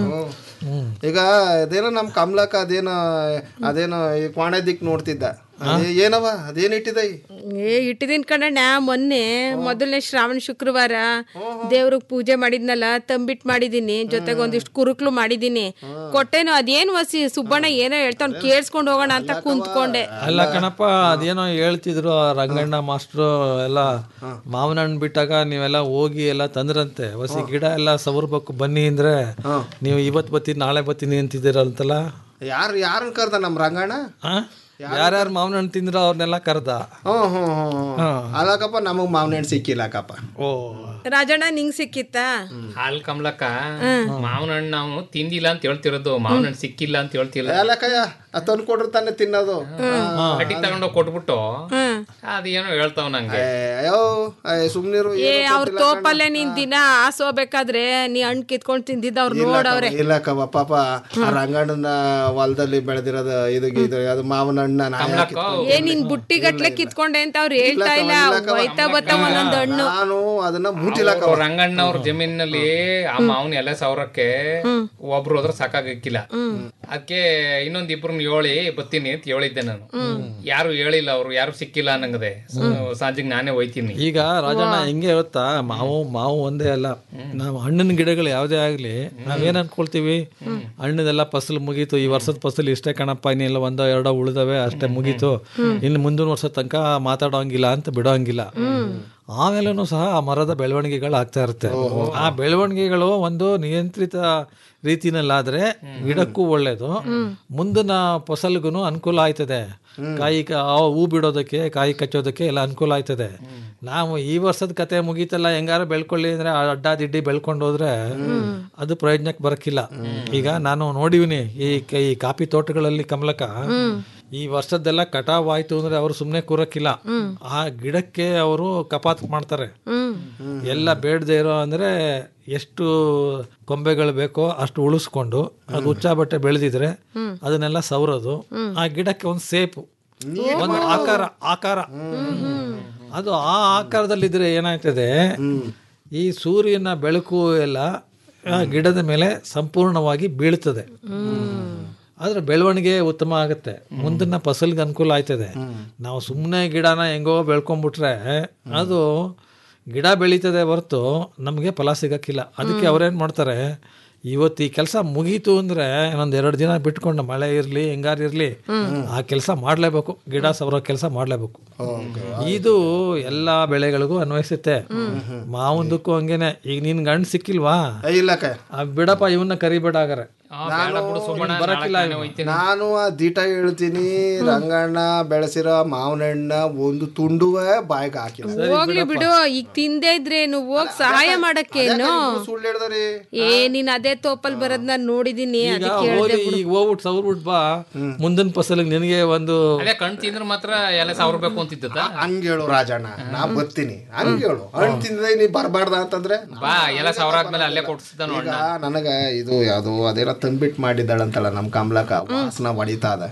ಹ್ಮ್. ಈಗ ಅದೇನೋ ನಮ್ ಕಮಲಕ್ಕ ಅದೇನೋ ಅದೇನೋ ಈ ಕ್ವಾಣೆ ದಿಕ್ ನೋಡ್ತಿದ್ದ ಅದೇ ಏನವ ಅದೇನ್ ಇಟ್ಟಿದ ಏ ಇಟ್ಟಿದೀನಿ ಕಣಣ್ಣ ಮೊನ್ನೆ ಮೊದಲನೇ ಶ್ರಾವಣ ಶುಕ್ರವಾರ ದೇವ್ರಿಗೆ ಪೂಜೆ ಮಾಡಿದ್ನಲ್ಲ ತಂಬಿಟ್ ಮಾಡಿದೀನಿ ಜೊತೆಗೆ ಒಂದಿಷ್ಟು ಕುರುಕ್ಲು ಮಾಡಿದೀನಿ ಕೊಟ್ಟೇನು ಅದೇನು ವಸಿ ಸುಬ್ಬಣ್ಣ ಏನೋ ಹೇಳ್ತಾವ್ ಕೇಳಿಸ್ಕೊಂಡು ಹೋಗೋಣ ಅಂತ ಕುಂತ್ಕೊಂಡೆ ಅಲ್ಲ ಕಣಪ್ಪ ಅದೇನೋ ಹೇಳ್ತಿದ್ರು ಆ ರಂಗಣ್ಣ ಮಾಸ್ಟ್ರು ಎಲ್ಲ ಮಾವಿನ ಹಣ್ಣು ಬಿಟ್ಟಾಗ ನೀವೆಲ್ಲ ಹೋಗಿ ಎಲ್ಲ ತಂದ್ರಂತೆ ಹೊಸಿ ಗಿಡ ಎಲ್ಲ ಸವರ್ಬೇಕು ಬನ್ನಿ ಅಂದ್ರೆ ನೀವು ಇವತ್ ಬತ್ತೀನಿ ನಾಳೆ ಬತ್ತೀನಿ ಅಂತಿದ್ದೀರಂತಲ್ಲ ಯಾರು ಯಾರನ್ನ ಕರ್ದ ನಮ್ ರಂಗಣ್ಣ ಯಾರ್ಯಾರು ಮಾವಿನ ಹಣ್ಣು ತಿಂದ್ರೋ ಅವ್ರನ್ನೆಲ್ಲ ಕರ್ದ ಹ್ಮ್ ಹ್ಮ್ ಹ್ಮ್ ಹ್ಮ್ ಅಲ್ಲಕಪ್ಪ ನಮಗ್ ಮಾವಿನ ಹಣ್ಣು ಸಿಕ್ಕಿಲ್ಲಕಪ್ಪ ಓ ರಾಜಣ್ಣ ನಿಂಗ್ ಸಿಕ್ಕಿತ್ತಾ ಹಾಲ್ ಕಮಲಕ್ಕ ಮಾವಿನ ಹಣ್ಣು ನಾವು ತಿಂದಿಲ್ಲ ಅಂತ ಹೇಳ್ತಿರೋದು ಮಾವಿನ ಹಣ್ಣು ಸಿಕ್ಕಿಲ್ಲ ಅಂತ ಹೇಳ್ತಿಲ್ಲ ಅಲ್ಲಕಯ್ಯ ತಂದು ಕೊಡ್ರಿ ತಾನೆ ತಿನ್ನೋದು ಕಟ್ಟಿ ತಗೊಂಡೋಗಿ ಕೊಟ್ಬಿಟ್ಟು ಅದೇನೋ ಹೇಳ್ತಾವ್ ನಂಗೆ ಅಯ್ಯೋ ಸುಮ್ನಿರು ಏ ಅವ್ರ ತೋಪಲ್ಲೇ ನೀನ್ ದಿನ ಆಸ್ ಹೋಗ್ಬೇಕಾದ್ರೆ ನೀ ಹಣ್ಣು ಕಿತ್ಕೊಂಡ್ ತಿಂದಿದ್ದ ಅವ್ರು ನೋಡವ್ರೆ ಇಲ್ಲ ಕವ ಪಾಪ ಆ ರಂಗಣ್ಣನ ಹೊಲದಲ್ಲಿ ಬೆಳೆದಿರೋದು ಇದು ಇದು ಅದು ಮಾವನ ಹಣ್ಣ ನಾನೇ ಕಿತ್ಕೊಂಡು- ಏ ನೀನ್ ಬುಟ್ಟಿ ಗಟ್ಲೆ ಕಿತ್ಕೊಂಡೆ ಅಂತ ಅವ್ರು ಹೇಳ್ತಾ ಇಲ್ಲ ಹೋಯ್ತಾ ಬತ್ತ ಒಂದೊಂದ್ ಹಣ್ಣು ನಾನು ಅದನ್ನ ಮುಟ್ಟಿಲ್ಲ ಅವ್ರು ರಂಗಣ್ಣ ಅವ್ರ ಜಮೀನಿನಲ್ಲಿ ಆ ಮಾವನ ಎಲೆ ಸಾವಿರಕ್ಕೆ ಒಬ್ರು ಹೋದ್ರೆ ಸಾಕಾಗಕ್ಕಿಲ್ಲ ಅದಕ್ಕೆ ಇನ್ನೊಂದ್ ಇಬ್ರನ್ನ ಹೇಳಿ ಬತ್ತೀನಿ ಅಂತ ಹೇಳಿದ್ದೆ ನಾನು ಯಾರು ಹೇಳಿಲ್ಲ ಅವ್ರು ಯಾರು ಸಿಕ್ಕಿಲ್ಲ ಅನ್ನಂಗದೆ ಸಂಜೆಗೆ ನಾನೇ ಹೋಯ್ತೀನಿ ಈಗ ರಾಜಣ್ಣ ಹೆಂಗೆ ಗೊತ್ತಾ ಮಾವು ಮಾವು ಒಂದೇ ಅಲ್ಲ ನಾವು ಹಣ್ಣಿನ ಗಿಡಗಳು ಯಾವುದೇ ಆಗಲಿ ನಾವೇನ್ ಅನ್ಕೊಳ್ತೀವಿ ಹಣ್ಣದೆಲ್ಲ ಫಸಲು ಮುಗೀತು ಈ ವರ್ಷದ ಫಸಲು ಇಷ್ಟೇ ಕಣಪ್ಪ ಇನ್ನೆಲ್ಲ ಒಂದೋ ಎರಡೋ ಉಳಿದವೆ ಅಷ್ಟೇ ಮುಗೀತು ಇನ್ನು ಮುಂದಿನ ವರ್ಷ ತನಕ ಮಾತಾಡೋಂಗಿಲ್ಲ ಅಂತ ಬಿಡೋಂಗಿಲ್ಲ ಆಮೇಲೂ ಸಹ ಆ ಮರದ ಬೆಳವಣಿಗೆಗಳು ಆಗ್ತಾ ಇರುತ್ತೆ ಆ ಬೆಳವಣಿಗೆಗಳು ಒಂದು ನಿಯಂತ್ರಿತ ರೀತಿನಲ್ಲಾದ್ರೆ ಗಿಡಕ್ಕೂ ಒಳ್ಳೇದು ಮುಂದಿನ ಫಸಲ್ಗೂ ಅನುಕೂಲ ಆಯ್ತದೆ ಕಾಯಿ ಕ- ಆ ಹೂ ಬಿಡೋದಕ್ಕೆ ಕಾಯಿ ಕಚ್ಚೋದಕ್ಕೆ ಎಲ್ಲ ಅನುಕೂಲ ಆಯ್ತದೆ ನಾವು ಈ ವರ್ಷದ ಕತೆ ಮುಗೀತಲ್ಲ ಹೆಂಗಾರ ಬೆಳ್ಕೊಳ್ಳಿ ಅಂದ್ರೆ ಆ ಅಡ್ಡ ದಿಡ್ಡಿ ಬೆಳ್ಕೊಂಡು ಹೋದ್ರೆ ಅದು ಪ್ರಯೋಜನಕ್ಕೆ ಬರಕ್ಕಿಲ್ಲ ಈಗ ನಾನು ನೋಡಿವಿನಿ ಈ ಕ- ಈ ಕಾಫಿ ತೋಟಗಳಲ್ಲಿ ಕಮಲಕ ಈ ವರ್ಷದ್ದೆಲ್ಲ ಕಟಾವ್ ಆಯ್ತು ಅಂದ್ರೆ ಅವರು ಸುಮ್ನೆ ಕೂರಕ್ಕಿಲ್ಲ ಆ ಗಿಡಕ್ಕೆ ಅವರು ಕಪಾತ್ ಮಾಡ್ತಾರೆ ಎಲ್ಲ ಬೇಡದೆ ಇರೋ ಅಂದ್ರೆ ಎಷ್ಟು ಕೊಂಬೆಗಳು ಬೇಕೋ ಅಷ್ಟು ಉಳಿಸ್ಕೊಂಡು ಅದು ಹುಚ್ಚ ಬಟ್ಟೆ ಬೆಳೆದಿದ್ರೆ ಅದನ್ನೆಲ್ಲ ಸವರೋದು ಆ ಗಿಡಕ್ಕೆ ಒಂದು ಸೇಪು ಒಂದು ಆಕಾರ ಆಕಾರ ಅದು ಆ ಆಕಾರದಲ್ಲಿದ್ರೆ ಏನಾಗ್ತದೆ ಈ ಸೂರ್ಯನ ಬೆಳಕು ಎಲ್ಲ ಆ ಗಿಡದ ಮೇಲೆ ಸಂಪೂರ್ಣವಾಗಿ ಬೀಳ್ತದೆ ಆದ್ರೆ ಬೆಳವಣಿಗೆ ಉತ್ತಮ ಆಗುತ್ತೆ ಮುಂದಿನ ಫಸಲ್ಗೆ ಅನುಕೂಲ ಆಯ್ತದೆ ನಾವು ಸುಮ್ಮನೆ ಗಿಡನ ಹೆಂಗೋ ಬೆಳ್ಕೊಂಡ್ಬಿಟ್ರೆ ಅದು ಗಿಡ ಬೆಳೀತದೆ ಹೊರತು ನಮಗೆ ಫಲ ಸಿಗಕ್ಕಿಲ್ಲ ಅದಕ್ಕೆ ಅವ್ರೇನ್ ಮಾಡ್ತಾರೆ ಇವತ್ತು ಈ ಕೆಲಸ ಮುಗೀತು ಅಂದ್ರೆ ಇನ್ನೊಂದ್ ಎರಡು ದಿನ ಬಿಟ್ಕೊಂಡು ಮಳೆ ಇರ್ಲಿ ಹೆಂಗಾರು ಇರ್ಲಿ ಆ ಕೆಲಸ ಮಾಡ್ಲೇಬೇಕು ಗಿಡ ಸವರೋ ಕೆಲಸ ಮಾಡ್ಲೇಬೇಕು ಇದು ಎಲ್ಲಾ ಬೆಳೆಗಳಿಗೂ ಅನ್ವಯಿಸುತ್ತೆ ಮಾವಂದಕ್ಕೂ ಹಂಗೇನೆ ಈಗ ನಿನ್ ಗಂಡ್ ಸಿಕ್ಕಿಲ್ವಾ ಇಲ್ಲ ಕ ಆ ಬಿಡಪ್ಪ ಇವನ್ನ ಕರಿಬೇಡ ಹಾಗಾರೆ ಬರಕ್ಕಿಲ್ಲ ಇವ್ನು. ನಾನು ಆ ದಿಟ ಹೇಳ್ತೀನಿ ರಂಗಣ್ಣ ಬೆಳೆಸಿರೋ ಮಾವಿನ ಹಣ್ಣ ಒಂದು ತುಂಡುವೆ ಬಾಯಿಗೆ ಹಾಕಿಲ್ಲ ಹೋಗ್ಲಿ ಬಿಡು ಈಗ ತಿಂದೇ ಇದ್ರೆ ನೀವು ಹೋಗ್ ಸಹಾಯ ಮಾಡಕ್ಕೇನು ಸುಳ್ಳು ಹೇಳ್ದಾರಿ ಏ ನೀನ್ ಅದೇ ತೋಪಲ್ ಬರೋದ್ ನಾನ್ ನೋಡಿದೀನಿ ಈಗ ಅದಕ್ಕೆ ಹೇಳ್ದೆ ಹೋಗಿ ಬಿಡು. ಈಗ ಹೋಗ್ಬಿಟ್ಟು ಸವ್ರ್ಬಿಟ್ ಬಾ ಮುಂದಿನ ಫಸಲಿಗೆ ನಿನಗೆ ಒಂದು ಅದೇ ಕಣ್ ತಿಂದ್ರೆ ಮಾತ್ರ ಎಲ್ಲ ಸಾವಿರಬೇಕು ಅಂತಿದ್ದ ಹಂಗ ಹೇಳು ರಾಜಣ್ಣ ನಾ ಬರ್ತೀನಿ ಹಂಗ ಹೇಳು ಹಣ್ಣು ತಿಂದ್ರೆ ನೀ ಬರಬಾರ್ದ ಅಂತಂದ್ರೆ ಬಾ ಎಲ್ಲ ಸಾವಿರ ಆದ್ಮೇಲೆ ಅಲ್ಲೇ ಕೊಡ್ಸಿದ್ದ ನೋಡ ಈಗ ನನಗ ಇದು ಯಾವ್ದು ಅದೇನೋ ತಂದ್ಬಿಟ್ ಮಾಡಿದ್ದಾಳಂತಲ್ಲ ನಮ್ ಕಮಲಕ ವಾಸನ ಹೊಡಿತಾ ಅದ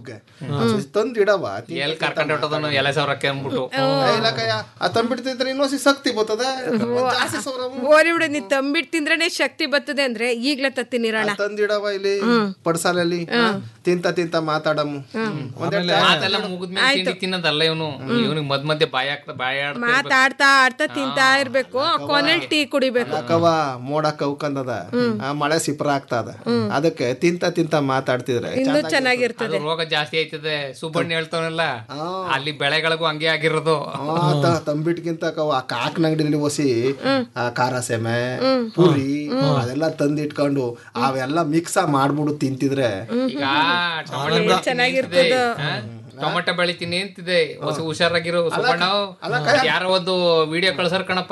ತಂದಿಡವ ಎಲ್ಲಿ ಕರ್ಕೊಂಡ್ ಹೊಟ್ಟದನು ಎಲ್ಲ ಸಾವಿರಕ್ಕೆ ಅಂದ್ಬಿಟ್ಟು ಇಲ್ಲಕಯ್ಯ ಆ ತಂದ್ಬಿಡ್ತಿದ್ರೆ ಇನ್ನೊಸಿ ಶಕ್ತಿ ಬರ್ತದೆ ಜಾಸ್ತಿ ಸಾವಿರ ಹೋರಿ ಬಿಡು ನೀ ತಂಬಿಟ್ ತಿಂದ್ರೇನೆ ಶಕ್ತಿ ಬರ್ತದೆ ಅಂದ್ರೆ ಈಗ್ಲೇ ತತ್ತೀನಿ ರಣ ತಂದಿಡವ ಇಲ್ಲಿ ಪಡ್ಸಾಲಲ್ಲಿ ತಿಂತ ತಿಂತ ಮಾತಾಡಮ್ಮು ಮಾತೆಲ್ಲ ಮುಗಿದ್ಮೇಲೆ ತಿಂಡಿ ತಿನ್ನೋದಲ್ಲ ಇವನು ಇವನಿಗೆ ಮದ್ ಮಧ್ಯೆ ಬಾಯಿ ಆಗ್ತಾ ಬಾಯಿ ಆಡ್ತಾ ಮಾತಾಡ್ತಾ ಆಡ್ತಾ ತಿಂತಾ ಇರ್ಬೇಕು ಕೊನೆಲ್ ಟೀ ಕುಡಿಬೇಕು ಯಾಕವ ಮೋಡ ಕವ್ಕಂದದ ಆ ಮಳೆ ಸಿಪ್ರ ಆಗ್ತದ ಅದಕ್ಕೆ ತಿಂತ ತಿಂತ ಮಾತಾಡ್ತಿದ್ರೆ ಇನ್ನು ಚೆನ್ನಾಗಿರ್ತದೆ ಅದು ರೋಗ ಜಾಸ್ತಿ ಆಯ್ತದೆ ಸುಬ್ಬಣ್ಣ ಹೇಳ್ತಾವನಲ್ಲ ಅಲ್ಲಿ ಬೆಳೆಗಳಿಗೂ ಹಂಗೆ ಆಗಿರೋದು ತಂಬಿಟ್ಗಿಂತ ಕವ ಆ ಕಾಕನ ಅಂಗಡಿಲಿ ಒಸಿ ಆ ಖಾರ ಸೆಮೆ ಪುರಿ ಅದೆಲ್ಲ ತಂದಿಟ್ಕೊಂಡು ಅವೆಲ್ಲ ಮಿಕ್ಸ್ ಮಾಡ್ಬಿಡು ತಿಂತಿದ್ರೆ ಈಗ ಟೊಮೆಟೊ ಚೆನ್ನಾಗಿರ್ತದೆ ಟೊಮೆಟೊ ಬೆಳಿತೀನಿ ಅಂತಿದೆ ಹೊಸ ಹುಷಾರಾಗಿರೋ ಸುಬ್ಬಣ್ಣ ಯಾರೋ ಒಂದು ವಿಡಿಯೋ ಕಳ್ಸರ್ ಕಣಪ್ಪ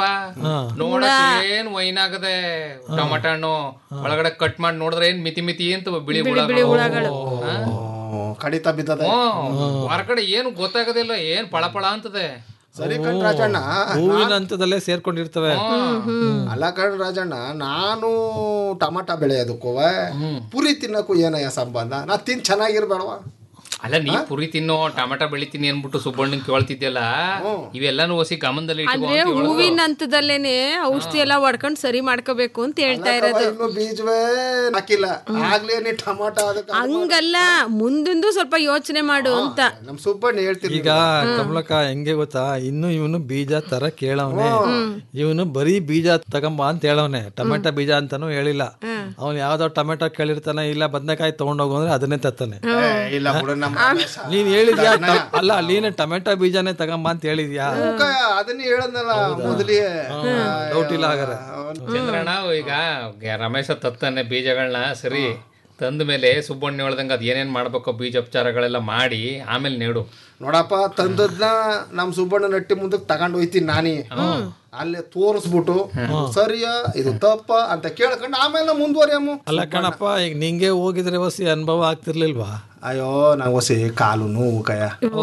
ನೋಡಕ್ ಏನ್ ವೈನ್ ಆಗದೆ ಟೊಮೆಟೊ ಹಣ್ಣು ಒಳಗಡೆ ಕಟ್ ಮಾಡಿ ನೋಡಿದ್ರೆ ಏನ್ ಮಿತಿ ಮಿತಿ ಅಂತ ಬಿಳಿ ಹುಳಗಳು ಹಾ? ಕಡಿತ ಬಿದ್ದದ ಹ್ಮ್. ಹೊರಗಡೆ ಏನು ಗೊತ್ತಾಗೋದಿಲ್ಲ ಏನ್ ಪಳ ಪಳ ಅಂತದೆ ಸರಿ ಕಣ್ ರಾಜಣ್ಣ ಹೂವಿನ ಹಂತದಲ್ಲೇ ಸೇರ್ಕೊಂಡಿರ್ತವೆ ಅಲ್ಲ ಕಣ್ ರಾಜಣ್ಣ ನಾನು ಟಮಾಟ ಬೆಳೆಯೋದಕ್ಕೂವ ಪುರಿ ತಿನ್ನಕ್ಕೂ ಏನಯ್ಯ ಸಂಬಂಧ ನಾ ತಿನ್ ಚೆನ್ನಾಗಿರ್ಬೇಡವಾ ಅಲ್ಲ ನೀ ಪುರಿ ತಿನ್ನೋ ಟೊಮೆಟೊ ಬೆಳಿತೀನಿ ಅನ್ಬಿಟ್ಟು ಸುಬ್ಬಣ್ಣನ್ ಕೇಳ್ತಿದ್ಯಲ್ಲ ಇವೆಲ್ಲಾನು ಹೊಸಿ ಗಮನದಲ್ಲಿ ಇಟ್ಕೋ ಅಂದ್ರೆ ಅಂತ ಹೇಳೋದು. ಹೂವಿನ ಹಂತದಲ್ಲೇನೆ ಔಷಧಿ ಎಲ್ಲ ಹೊಡ್ಕೊಂಡ್ ಸರಿ ಮಾಡ್ಕೋಬೇಕು ಅಂತ ಹೇಳ್ತಾ ಇರೋದು ಇನ್ನು ಬೀಜವೇ ಹಾಕಿಲ್ಲ ಆಗ್ಲೇ ನೀ ಟಮಾಟ ಅದಕ್ಕೆ ಹಂಗಲ್ಲ ಮುಂದಿಂದು ಸ್ವಲ್ಪ ಯೋಚನೆ ಮಾಡು ಅಂತ ನಮ್ ಸುಬ್ಬಣ್ಣ ಹೇಳ್ತೀನಿ ಈಗ ಕಮಲಕ ಹೆಂಗೆ ಗೊತ್ತಾ ಇನ್ನು ಇವನು ಬೀಜ ತರ ಕೇಳವನೆ ಇವನು ಬರೀ ಬೀಜ ತಗೊಂಬ ಅಂತ ಹೇಳವನೆ ಟೊಮೆಟೊ ಬೀಜ ಅಂತಾನು ಹೇಳಿಲ್ಲ ಅವನು ಯಾವ್ದೋ ಟೊಮೆಟೊ ಕೇಳಿರ್ತಾನೆ ಇಲ್ಲ ಬದನೆಕಾಯಿ ತಗೊಂಡೋಗು ಅಂದ್ರೆ ಅದನ್ನೇ ತತ್ತಾನೆ ಇಲ್ಲ ಬಿಡು ನಮ್ಮ ನೀನ್ ಹೇಳಿದ್ಯಾ ಟ- ಅಲ್ಲ ನೀನು ಟೊಮೆಟೊ ಬೀಜನೇ ತಗೊಂಬ ಅಂತ ಹೇಳಿದ್ಯಾ ಅದನ್ನ ಹೇಳದ್ನಲ್ಲ ಮೊದಲಿಗೆ ಡೌಟ್ ಇಲ್ಲ ಹಾಗಾರೆ ಚಂದ್ರಣ್ಣ ಈಗ ಗ- ರಮೇಶ ತತ್ತಾನೆ ಬೀಜಗಳನ್ನ ಸರಿ ತಂದ ಮೇಲೆ ಸುಬ್ಬಣ್ಣ ಹೇಳ್ದಂಗೆ ಅದು ಏನೇನ್ ಮಾಡ್ಬೇಕೋ ಬೀಜೋಪಚಾರಗಳೆಲ್ಲ ಮಾಡಿ ಆಮೇಲೆ ನೆಡು ನೋಡಪ್ಪ ತಂದದ್ನ ನಮ್ ಸುಬ್ಬಣ್ಣ ನಟ್ಟಿ ಮುಂದಕ್ಕೆ ತಗೊಂಡ್ ಹೋಯ್ತೀನಿ ನಾನೇ ಅಲ್ಲಿ ತೋರಿಸ್ಬಿಟ್ಟು ಸರಿಯಾ ಇದು ತಪ್ಪ ಅಂತ ಕೇಳ್ಕೊಂಡು ಆಮೇಲೆ ಮುಂದುವರಿಯಮ್ಮ ಅಲ್ಲ ಕಣಪ್ಪ ಈಗ ನಿಂಗೆ ಹೋಗಿದ್ರೆ ವಸಿ ಅನುಭವ ಆಗ್ತಿರ್ಲಿಲ್ವಾ ಅಯ್ಯೋ ನಂಗೆ ಹೊಸಿ ಕಾಲು ನೋವು ಕಯ ಓ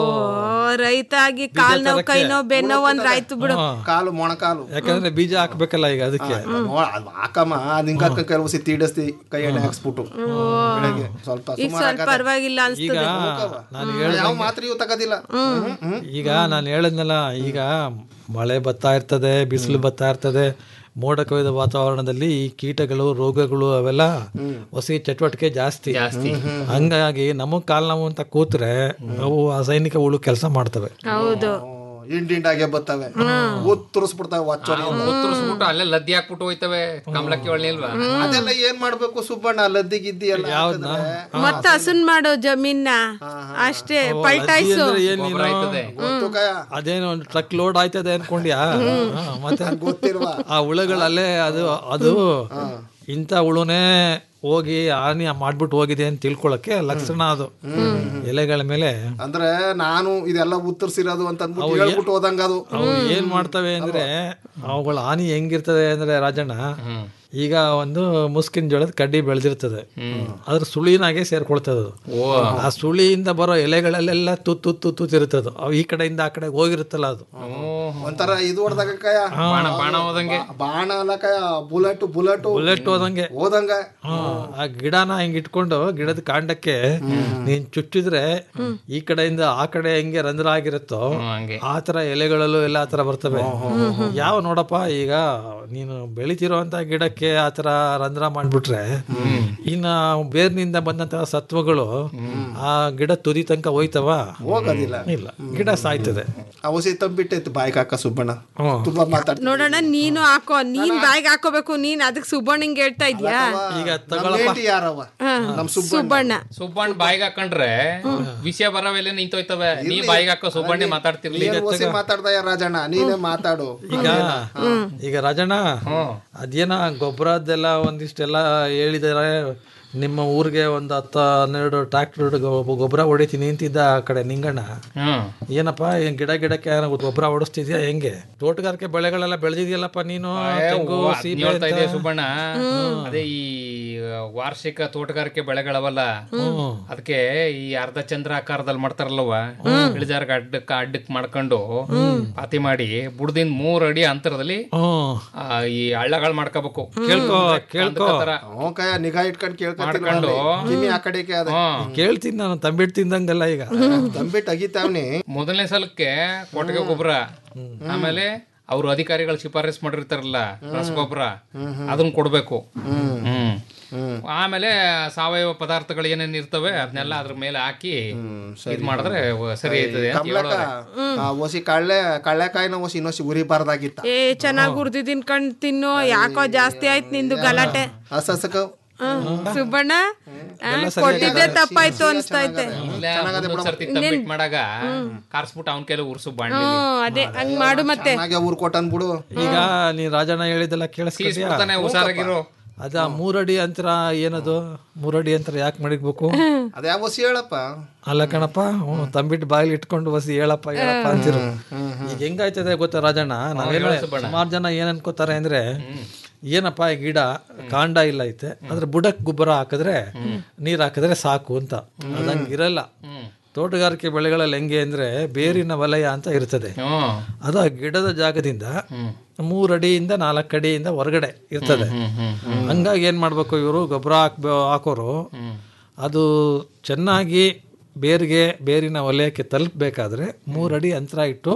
ರೈತ ಆಗಿ ಕಾಲ್ ನೋವು ಕೈ ನೋವು ಬೆನ್ನೋವು ಅಂದ್ರೆ ಆಯ್ತು ಬಿಡು ಕಾಲು ಮೊಣಕಾಲು ಯಾಕಂದ್ರೆ ಬೀಜ ಹಾಕ್ಬೇಕಲ್ಲ ಈಗ ಅದಕ್ಕೆ ನೋಡ್ ಅದು ಹಾಕಮ್ಮ ಅದು ಹಿಂಗ ಕೆಲವು ಸಿ ತೀಡಿಸ್ತಿ ಕೈ ಎಣ್ಣೆ ಹಾಕ್ಸ್ಬಿಟ್ಟು ಬೆಳಗ್ಗೆ ಸ್ವಲ್ಪ ಈಗ ಸುಮಾರು ಸ್ವಲ್ಪ ಪರವಾಗಿಲ್ಲ ಈಗ ಅನ್ಸ್ತದೆ ನಾನು ಯಾವ ಹೇಳ್ದಂಗೆ ಮಾತ್ರೆ ಇವು ತಗೋದಿಲ್ಲ ಈಗ ನಾನು ಹೇಳದ್ನಲ್ಲ ಈಗ ಮಳೆ ಬರ್ತಾ ಇರ್ತದೆ ಬಿಸಿಲು ಬರ್ತಾ ಇರ್ತದೆ ಮೋಡ ಕವಿದ ವಾತಾವರಣದಲ್ಲಿ ಈ ಕೀಟಗಳು ರೋಗಗಳು ಅವೆಲ್ಲ ಹೊಸ ಚಟುವಟಿಕೆ ಜಾಸ್ತಿ ಹಂಗಾಗಿ ನಮಗ್ ಕಾಲ್ ನೋವು ಅಂತ ಕೂತ್ರೆ ಅವು ರಾಸಾಯನಿಕ ಹುಳು ಕೆಲಸ ಮಾಡ್ತವೆ ಹೌದು ಹಿಂಡಿಂಡಾಗೆ ಬರ್ತವೆ ಉತ್ತರಿಸ್ಬಿಡ್ತಾವೆ ಒಚ್ಚೋಡಿ ಉತ್ತರಿಸ್ಬಿಟ್ಟು ಅಲ್ಲೇ ಲದ್ದಿ ಹಾಕ್ಬಿಟ್ಟು ಹೋಯ್ತವೆ ಕಮಲಕ್ಕಿ ಒಳ್ಳಿಲ್ವಾ ಅದೆಲ್ಲ ಏನ್ ಮಾಡ್ಬೇಕು ಸುಬ್ಬಣ್ಣ ಲದ್ದಿ ಗಿದ್ದಿ ಎಲ್ಲ ಹಾಕಿದ್ರೆ ಮತ್ತ ಹಸನ್ ಮಾಡೋ ಜಮೀನ್ನ ಅಷ್ಟೇ ಪಲ್ಟಾಯ್ಸು ಅಂದ್ರೆ ಏನ್ ನೀನು ಗೊತ್ತು ಕಯ ಅದೇನೋ ಒಂದು ಟ್ರಕ್ ಲೋಡ್ ಆಯ್ತದೆ ಅನ್ಕೊಂಡ್ಯಾ ಹಾ, ಮತ್ತೆ ಗೊತ್ತಿಲ್ವಾ ಆ ಹುಳುಗಳಲ್ಲೇ ಅದು ಅದು ಇಂಥ ಹುಳುನೇ ಹೋಗಿ ಹಾನಿ ಮಾಡ್ಬಿಟ್ಟು ಹೋಗಿದೆ ಅಂತ ತಿಳ್ಕೊಳಕ್ಕೆ ಲಕ್ಷಣ ಅದು ಎಲೆಗಳ ಮೇಲೆ ಅಂದ್ರೆ ನಾನು ಇದೆಲ್ಲ ಉತ್ತರಿಸಿರೋದು ಅಂತ ಅಂದ್ಬಿಟ್ಟು ಹೇಳ್ಬಿಟ್ಟು ಹೋದಂಗ ಅದು ಅವು ಏನ್ ಮಾಡ್ತವೆ ಅಂದ್ರೆ ಅವುಗಳ ಹಾನಿ ಹೆಂಗಿರ್ತದೆ ಅಂದ್ರೆ ರಾಜಣ್ಣ ಈಗ ಒಂದು ಮುಸ್ಕಿನ ಜೋಳದ ಕಡ್ಡಿ ಬೆಳೆದಿರ್ತದೆ ಅದ್ರ ಸುಳಿನಾಗೆ ಸೇರ್ಕೊಳ್ತದೆ ಅದು. ಆ ಸುಳಿಯಿಂದ ಬರೋ ಎಲೆಗಳಲ್ಲೆಲ್ಲ ತುತ್ತು ತುತ್ತು ತುತ್ತಿರ್ತದೆ ಅವು ಈ ಕಡೆಯಿಂದ ಆ ಕಡೆ ಹೋಗಿರುತ್ತಲ್ಲ ಅದು ಒಂಥರ ಇದು ಹೊಡ್ದಾಗ ಕಯ ಬಾಣ ಬಾಣ ಹೋದಂಗೆ ಬಾಣ ಅಲ್ಲ ಕಯ ಬುಲೆಟ್ ಬುಲೆಟ್ ಬುಲೆಟ್ ಹೋದಂಗೆ ಹೋದಂಗ ಹಾ, ಆ ಗಿಡನ ಹಿಂಗ್ ಇಟ್ಕೊಂಡು ಗಿಡದ ಕಾಂಡಕ್ಕೆ ನೀನ್ ಚುಚ್ಚಿದ್ರೆ ಈ ಕಡೆಯಿಂದ ಆ ಕಡೆ ಹೆಂಗೆ ರಂಧ್ರ ಆಗಿರುತ್ತೋ ಹಂಗೆ ಆ ತರ ಎಲೆಗಳಲ್ಲೂ ಎಲ್ಲ ಆ ತರ ಬರ್ತವೆ ಯಾವ ನೋಡಪ್ಪ ಈಗ ನೀನು ಬೆಳಿತಿರೋ ಅಂತ ಗಿಡಕ್ಕೆ ಆ ತರ ರಂಧ್ರ ಮಾಡ್ಬಿಟ್ರೆ ಇನ್ನ ಬೇರ್ನಿಂದ ಬಂದಂತಹ ಸತ್ವಗಳು ಆ ಗಿಡ ತುದಿ ತನಕ ಹೋಯ್ತವ ಹೋಗೋದಿಲ್ಲ ಇಲ್ಲ ಗಿಡ ಸಾಯ್ತದೆ ಆ ಹೊಸಿ ತಂಬಿಟ್ಟೈತೆ ಬಾಯ್ಗೆ ಹಾಕ ಸುಬ್ಬಣ್ಣ ಹ್ಮ್. ತುಂಬಾ ಮಾತಾಡ್ತೀನಿ ನೋಡೋಣ ನೀನು ಹಾಕೋ ನೀನ್ ಬಾಯಿಗೆ ಹಾಕೋಬೇಕು ನೀನ್ ಅದಕ್ಕೆ ಸುಬ್ಬಣ್ಣಂಗೆ ಹೇಳ್ತಾ ಇದ್ಯಾ ಈಗ ನಮ್ ತಗೊಳಪ್ಪ ಏಟಿ ಯಾರವ ನಮ್ ಸುಬ್ಬಣ್ಣ ಸುಬ್ಬಣ್ಣ ಸುಬ್ಬಣ್ಣ ಬಾಯಿಗೆ ಹಾಕೊಂಡ್ರೆ ವಿಷಯ ಬರವೆಲ್ಲ ನಿಂತೋಯ್ತವೆ ನೀ ಬಾಯಿಗೆ ಹಾಕೋ ಸುಬ್ಬಣ್ಣೆ ಮಾತಾಡ್ತಿರ್ಲಿ ನೀನ್ ಹೊಸಿ ಮಾತಾಡ್ದಯ ರಾಜಣ್ಣ ನೀನೇ ಮಾತಾಡು ಈಗ ಈಗ ರಾಜಣ್ಣ ಅದೇನ ಗೊಬ್ಬರದ್ದೆಲ್ಲ ಒಂದಿಷ್ಟೆಲ್ಲ ಹೇಳಿದಾರೆ ನಿಮ್ಮ ಊರಿಗೆ ಒಂದು ಹತ್ತು ಹನ್ನೆರಡು ಟ್ರಾಕ್ಟರ್ ಗೊಬ್ಬರ ಹೊಡಿತೀನಿ ಅಂತಿದ್ದ ಆ ಕಡೆ ನಿಂಗಣ್ಣ ಹ್ಮ್ ಏನಪ್ಪ ಏನ್ ಗಿಡ ಗಿಡಕ್ಕೆ ಏನಾರ ಗೊಬ್ಬರ ಹೊಡಿಸ್ತಿದ್ಯಾ ಹೆಂಗೆ ತೋಟಗಾರಿಕೆ ಬೆಳೆಗಳೆಲ್ಲ ಬೆಳೆದಿದ್ಯಲ್ಲಪ್ಪ ನೀನು ತೆಂಗು ಅದ್ನ ಸೀಬೆ ಹೇಳ್ತಾ ಅಂತ. ಇದೆಯಾ ಸುಬ್ಬಣ್ಣ ಅದೇ ಈ ವಾರ್ಷಿಕ ತೋಟಗಾರಿಕೆ ಬೆಳೆಗಳವಲ್ಲ ಅದಕ್ಕೆ ಈ ಅರ್ಧ ಚಂದ್ರ ಆಕಾರದಲ್ಲಿ ಮಾಡ್ತಾರಲ್ವ ಇಳಿಜಾರ್ಗ ಅಡ್ಡಕ್ಕ ಅಡ್ಡಕ್ ಮಾಡ್ಕೊಂಡು ಪಾತಿ ಮಾಡಿ ಬುಡದಿಂದ ಮೂರ್ ಅಡಿ ಅಂತರದಲ್ಲಿ ಹ್ಮ್ ಆ, ಈ ಹಳ್ಳಗಳು ಮಾಡ್ಕೋಬೇಕು ಕೇಳ್ಕೊ ಕೇಳ್ಕೊ ಹ್ಞೂ ಕಯ ನಿಗಾ ಇಟ್ಕೊಂಡು ಕೇಳ್ಕೊಂತೀನಿ ಮಾಡ್ಕೊಂಡು ಕಿಮಿ ಆ ಕಡೆಗೆ ಅದ ಕೇಳ್ತೀನಿ ನಾನು ತಂಬಿಟ್ಟು ತಿಂದಂಗಲ್ಲ ಈಗ ತಂಬಿಟ್ಟು ಅಗಿತಾವ್ನಿ ಮೊದಲನೇ ಸಲಕ್ಕೆ ಕೊಟ್ಟಿಗೆ ಗೊಬ್ಬರ ಆಮೇಲೆ ಅವರು ಅಧಿಕಾರಿಗಳು ಶಿಫಾರಸ್ ಮಾಡಿರ್ತಾರಲ್ಲ ರಸಗೊಬ್ಬರ ಅದನ್ನ ಕೊಡ್ಬೇಕು ಹ್ಮ್ ಆಮೇಲೆ ಸಾವಯವ ಪದಾರ್ಥಗಳು ಏನೇನ್ ಇರ್ತವೆ ಅದನ್ನೆಲ್ಲ ಅದ್ರ ಮೇಲೆ ಹಾಕಿ ಇದ್ ಮಾಡಿದ್ರೆ ವ- ಸರಿ ಆಯ್ತದೆ ಅಂತ ಕಮಲಕ್ಕ ಹೇಳೋರೆ. ಆ ಹೊಸಿ ಕಳ್ಳೆ ಕಳ್ಳೆಕಾಯಿನ ಹೊಸಿ ಇನ್ನೊಸಿ ಉರಿಬಾರ್ದಾಗಿತ್ತ ಏ ಚೆನ್ನಾಗಿ ಹುರ್ದಿದ್ದೀನಿ ಕಣ್ ತಿನ್ನು ಯಾಕೋ ಜಾಸ್ತಿ ಆಯ್ತು ನಿಂದು ಗಲಾಟೆ ಹಸ ಹಸಕ ಹ್ಮ್. ಸುಬ್ಬಣ್ಣ ಆ, ಕೊಟ್ಟಿದ್ದೆ ತಪ್ಪಾಯ್ತು ಅನ್ಸ್ತೈತೆ ಇಲ್ಲ, ಮುಂದೊಂದ್ ಸರ್ತಿ ತಂಬಿಟ್ ಮಾಡಾಗ ಕಾರ್ಸ್ಬಿಟ್ಟು ಅವನ ಕೈಲಿ ಉರ್ಸು ಬಾಣ್ಲಿ ಹ್ಮ್ ಅದೇ ಹಂಗ್ ಮಾಡು ಮತ್ತೆ ಚೆನ್ನಾಗೆ ಊರ್ ಕೊಟ್ಟನ್ ಬಿಡು ಈಗ ನೀ ರಾಜಣ್ಣ ಹೇಳಿದೆಲ್ಲ ಕೇಳಿಸ್ಕೊತೀಯಾ ಸೀಸ್ಬಿಡ್ತಾನೆ ಹುಷಾರಾಗಿರು ಅದ ಮೂರಡಿ ಅಂತರ ಏನದು ಮೂರಡಿ ಅಂತರ ಯಾಕೆ ಮಡಿಗ್ಬೇಕು ಅದ್ಯಾವ ಹೊಸಿ ಹೇಳಪ್ಪ ಅಲ್ಲ ಕಣಪ್ಪ ಹ್ಞೂ ತಂಬಿಟ್ಟು ಬಾಯಿಲಿ ಇಟ್ಕೊಂಡು ಬಸ್ ಹೇಳಪ್ಪ ಹೇಳಪ್ಪ ಅಂತಿರು ಈಗ ಹೆಂಗಾಯ್ತದೆ ಗೊತ್ತಾ ರಾಜಣ್ಣ ನಾವೇನು ಸುಮಾರು ಜನ ಏನ್ ಅನ್ಕೋತಾರೆ ಅಂದ್ರೆ ಏನಪ್ಪ ಈ ಗಿಡ ಕಾಂಡ ಇಲ್ಲ ಐತೆ ಅದ್ರ ಬುಡಕ್ ಗೊಬ್ಬರ ಹಾಕಿದ್ರೆ ನೀರ್ ಹಾಕಿದ್ರೆ ಸಾಕು ಅಂತ ಅದಂಗ್ ಇರಲ್ಲ ತೋಟಗಾರಿಕೆ ಬೆಳೆಗಳಲ್ಲಿ ಹೆಂಗೆ ಅಂದ್ರೆ ಬೇರಿನ ವಲಯ ಅಂತ ಇರ್ತದೆ ಹ್ಮ್ ಅದು ಆ ಗಿಡದ ಜಾಗದಿಂದ ಮೂರ್ ಅಡಿಯಿಂದ ನಾಲ್ಕು ಅಡಿಯಿಂದ ಹೊರಗಡೆ ಇರ್ತದೆ ಹಂಗಾಗಿ ಏನ್ ಮಾಡ್ಬೇಕು ಇವರು ಗೊಬ್ಬರ ಹಾಕ್ಬ ಹಾಕೋರು ಅದು ಚೆನ್ನಾಗಿ ಬೇರಿಗೆ ಬೇರಿನ ವಲಯಕ್ಕೆ ತಲುಪಬೇಕಾದ್ರೆ ಮೂರಡಿ ಅಂತರ ಇಟ್ಟು